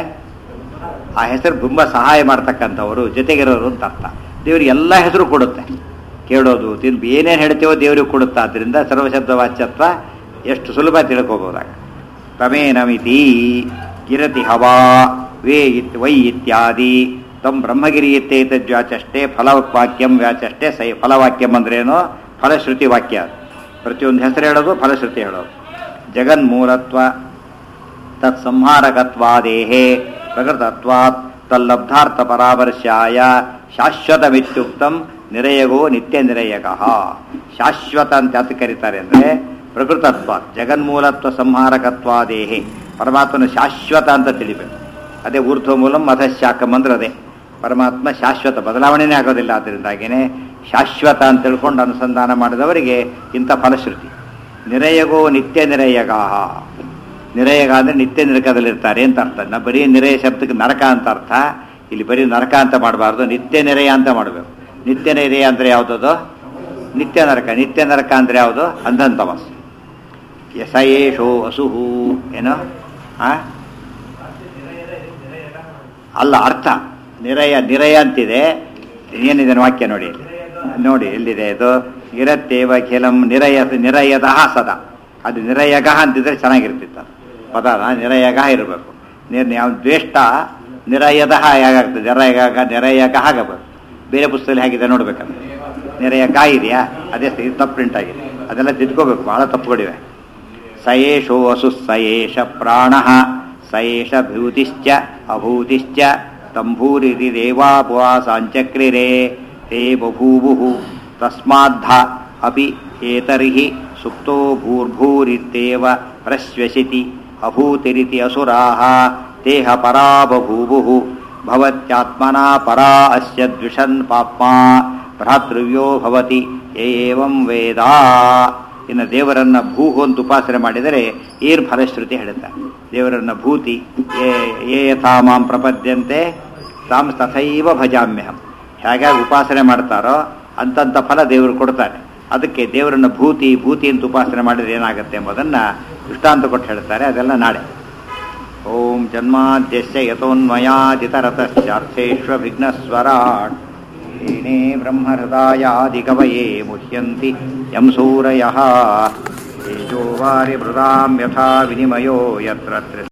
ಆ ಹೆಸರು ತುಂಬ ಸಹಾಯ ಮಾಡ್ತಕ್ಕಂಥವರು ಜೊತೆಗಿರೋರು ಅಂತ ಅರ್ಥ ದೇವರಿಗೆ ಎಲ್ಲ ಹೆಸರು ಕೊಡುತ್ತೆ ಕೇಳೋದು ತಿನ್ ಏನೇನು ಹೇಳ್ತೀವೋ ದೇವರಿಗೆ ಕೊಡುತ್ತೆ ಆದ್ದರಿಂದ ಸರ್ವಶಬ್ದ ವಾಚ್ಯತ್ವ ಎಷ್ಟು ಸುಲಭ ತಿಳ್ಕೋಬಹುದಾಗ ತಮೇನಮಿತಿ ಗಿರತಿ ಹವಾ ವೇ ಇತ್ ವೈ ಇತ್ಯಾದಿ ತಮ್ ಬ್ರಹ್ಮಗಿರಿ ಇತ್ತೇತದ್ ವ್ಯಾಚಷ್ಟೇ ಫಲವಾಕ್ಯಂ ವ್ಯಾಚಷ್ಟೇ ಸೈ ಫಲವಾಕ್ಯಂ ಅಂದ್ರೇನು ಫಲಶ್ರುತಿ ವಾಕ್ಯ ಅದು. ಪ್ರತಿಯೊಂದು ಹೆಸರು ಹೇಳೋದು ಫಲಶ್ರುತಿ ಹೇಳೋದು ಜಗನ್ಮೂಲತ್ವ ತತ್ ಸಂಹಾರಕತ್ವಾದೇಹೇ ಪ್ರಕೃತತ್ವಾತ್ ತಲ್ಲಬ್ಧಾರ್ಥ ಪರಾಮರ್ಶಾಯ ಶಾಶ್ವತಮಿತ್ಯುಕ್ತಂ ನಿರಯಗೋ ನಿತ್ಯ ನಿರಯಗ ಶಾಶ್ವತ ಅಂತ ಯಾತಕ್ಕೆ ಕರೀತಾರೆ ಅಂದರೆ ಪ್ರಕೃತತ್ವ ಜಗನ್ಮೂಲತ್ವ ಸಂಹಾರಕತ್ವಾದೇಹೇ ಪರಮಾತ್ಮನ ಶಾಶ್ವತ ಅಂತ ತಿಳಿಬೇಕು ಅದೇ ಊರ್ಧ್ವ ಮೂಲಂ ಅಥ ಶಾಖಂ ಅಂದ್ರೆ ಅದೇ ಪರಮಾತ್ಮ ಶಾಶ್ವತ ಬದಲಾವಣೆನೇ ಆಗೋದಿಲ್ಲ ಆದ್ದರಿಂದಾಗಿಯೇ ಶಾಶ್ವತ ಅಂತ ತಿಳ್ಕೊಂಡು ಅನುಸಂಧಾನ ಮಾಡಿದವರಿಗೆ ಇಂಥ ಫಲಶ್ರುತಿ ನಿರಯಗೋ ನಿತ್ಯ ನಿರಯಗಾಹ ನಿರಯಗ ಅಂದರೆ ನಿತ್ಯ ನರಕದಲ್ಲಿರ್ತಾರೆ ಅಂತ ಅರ್ಥ ನಾ ಬರೀ ನಿರಯ ಶಬ್ದಕ್ಕೆ ನರಕ ಅಂತ ಅರ್ಥ ಇಲ್ಲಿ ಬರೀ ನರಕ ಅಂತ ಮಾಡಬಾರ್ದು ನಿತ್ಯ ನಿರಯ ಅಂತ ಮಾಡಬೇಕು ನಿತ್ಯ ನಿರಯ ಅಂದರೆ ಯಾವುದದು ನಿತ್ಯ ನರಕ ನಿತ್ಯ ನರಕ ಅಂದರೆ ಯಾವುದು ಅಂಧನ್ ತಮಸ್ ಯಸಯೇಷೋ ಅಸುಹು ಏನೋ ಆ ಅಲ್ಲ ಅರ್ಥ ನಿರಯ ನಿರಯ ಅಂತಿದೆ ಏನಿದೆ ವಾಕ್ಯ ನೋಡಿ ಇಲ್ಲಿ ನೋಡಿ ಎಲ್ಲಿದೆ ಇದು ಇರತ್ತೇವ ಖಿಲಂ ನಿರಯ ನಿರಯದಃ ಸದಾ ಅದು ನಿರಯಗಃ ಅಂತಿದ್ರೆ ಚೆನ್ನಾಗಿರ್ತಿತ್ತು ಪದಾನ ನಿರಯಗಃ ಇರಬೇಕು ನಿರ್ ಯಾವ ದ್ವೇಷ್ಟ ನಿರಯದಃ ಹೇಗಾಗ್ತದೆ ನಿರಯಗ ನಿರಯಗಃ ಆಗಬೇಕು ಬೇರೆ ಪುಸ್ತಕದಲ್ಲಿ ಹೇಗಿದೆ ನೋಡ್ಬೇಕಂದ್ರೆ ನಿರಯಗ ಇದೆಯಾ ಅದೇ ಇದು ತಪ್ಪು ಪ್ರಿಂಟ್ ಆಗಿದೆ ಅದೆಲ್ಲ ತಿದ್ಕೋಬೇಕು ಬಹಳ ತಪ್ಪುಗಳಿವೆ ಸಯೇಷೋ ಅಸು ಸಯೇಷ ಪ್ರಾಣ ಸಯೇಷ ಭೂತಿಶ್ಚ ಅಭೂತಿಶ್ಚ ತಂಭೂರಿರಿ ದೇವಾಪುವಾಸಾಂಚಕ್ರಿರೇ ಹೇ ಬಭೂವು ತಸ್ಮಾದ್ಧ ಅಪಿ ಏತರ್ಹಿ ಸುಪ್ತೋ ಭೂರ್ಭೂರಿತ್ಯೇವ ಪ್ರಶ್ವಸಿತಿ ಅಭೂತಿರಿತಿ ಅಸುರಾಹ ತೇಹ ಪರಾ ಬಭೂವು ಭವತ್ಯಾತ್ಮನಾ ಪರಾ ಅಸ್ಯ ದ್ವಿಷನ್ ಪಾಪ್ಮಾ ಭ್ರಾತೃವ್ಯೋ ಭವತಿ ಏವಂ ವೇದ ಇನ್ನು ದೇವರನ್ನ ಭೂಹು ಅಂತ ಉಪಾಸನೆ ಮಾಡಿದರೆ ಏನು ಫಲಶ್ರುತಿ ಹೇಳುತ್ತಾರೆ ದೇವರನ್ನ ಭೂತಿ ಏ ಯಥಾ ಮಾಂ ಪ್ರಪದ್ಯಂತೆ ತಾಂ ತಥೈವ ಭಜಾಮ್ಯಹಂ ಹೇಗಾಗಿ ಉಪಾಸನೆ ಮಾಡ್ತಾರೋ ಅಂತಂಥ ಫಲ ದೇವರು ಕೊಡ್ತಾರೆ ಅದಕ್ಕೆ ದೇವರನ್ನ ಭೂತಿ ಭೂತಿ ಅಂತ ಉಪಾಸನೆ ಮಾಡಿದ್ರೆ ಏನಾಗುತ್ತೆ ಎಂಬುದನ್ನು ದೃಷ್ಟಾಂತ ಕೊಟ್ಟು ಹೇಳ್ತಾರೆ ಅದೆಲ್ಲ ನಾಳೆ ಓಂ ಜನ್ಮಾದ್ಯಸ್ಯ ಯಥೋನ್ಮಯಾದಿತರತಶ್ಚಾರ್ಥೇಶ್ವ ವಿಘ್ನಸ್ವರಾಟ್ ಏನೇ ಬ್ರಹ್ಮಹೃದಾಯಾದಿಕವಯೇ ಮುಹ್ಯಂತಿ ಯಂ ಸೂರಯಃ ತೇಜೋವಾರಿ ಮೃದಾಂ ಯಥಾ ವಿನಿಮಯೋ ಯತ್ರ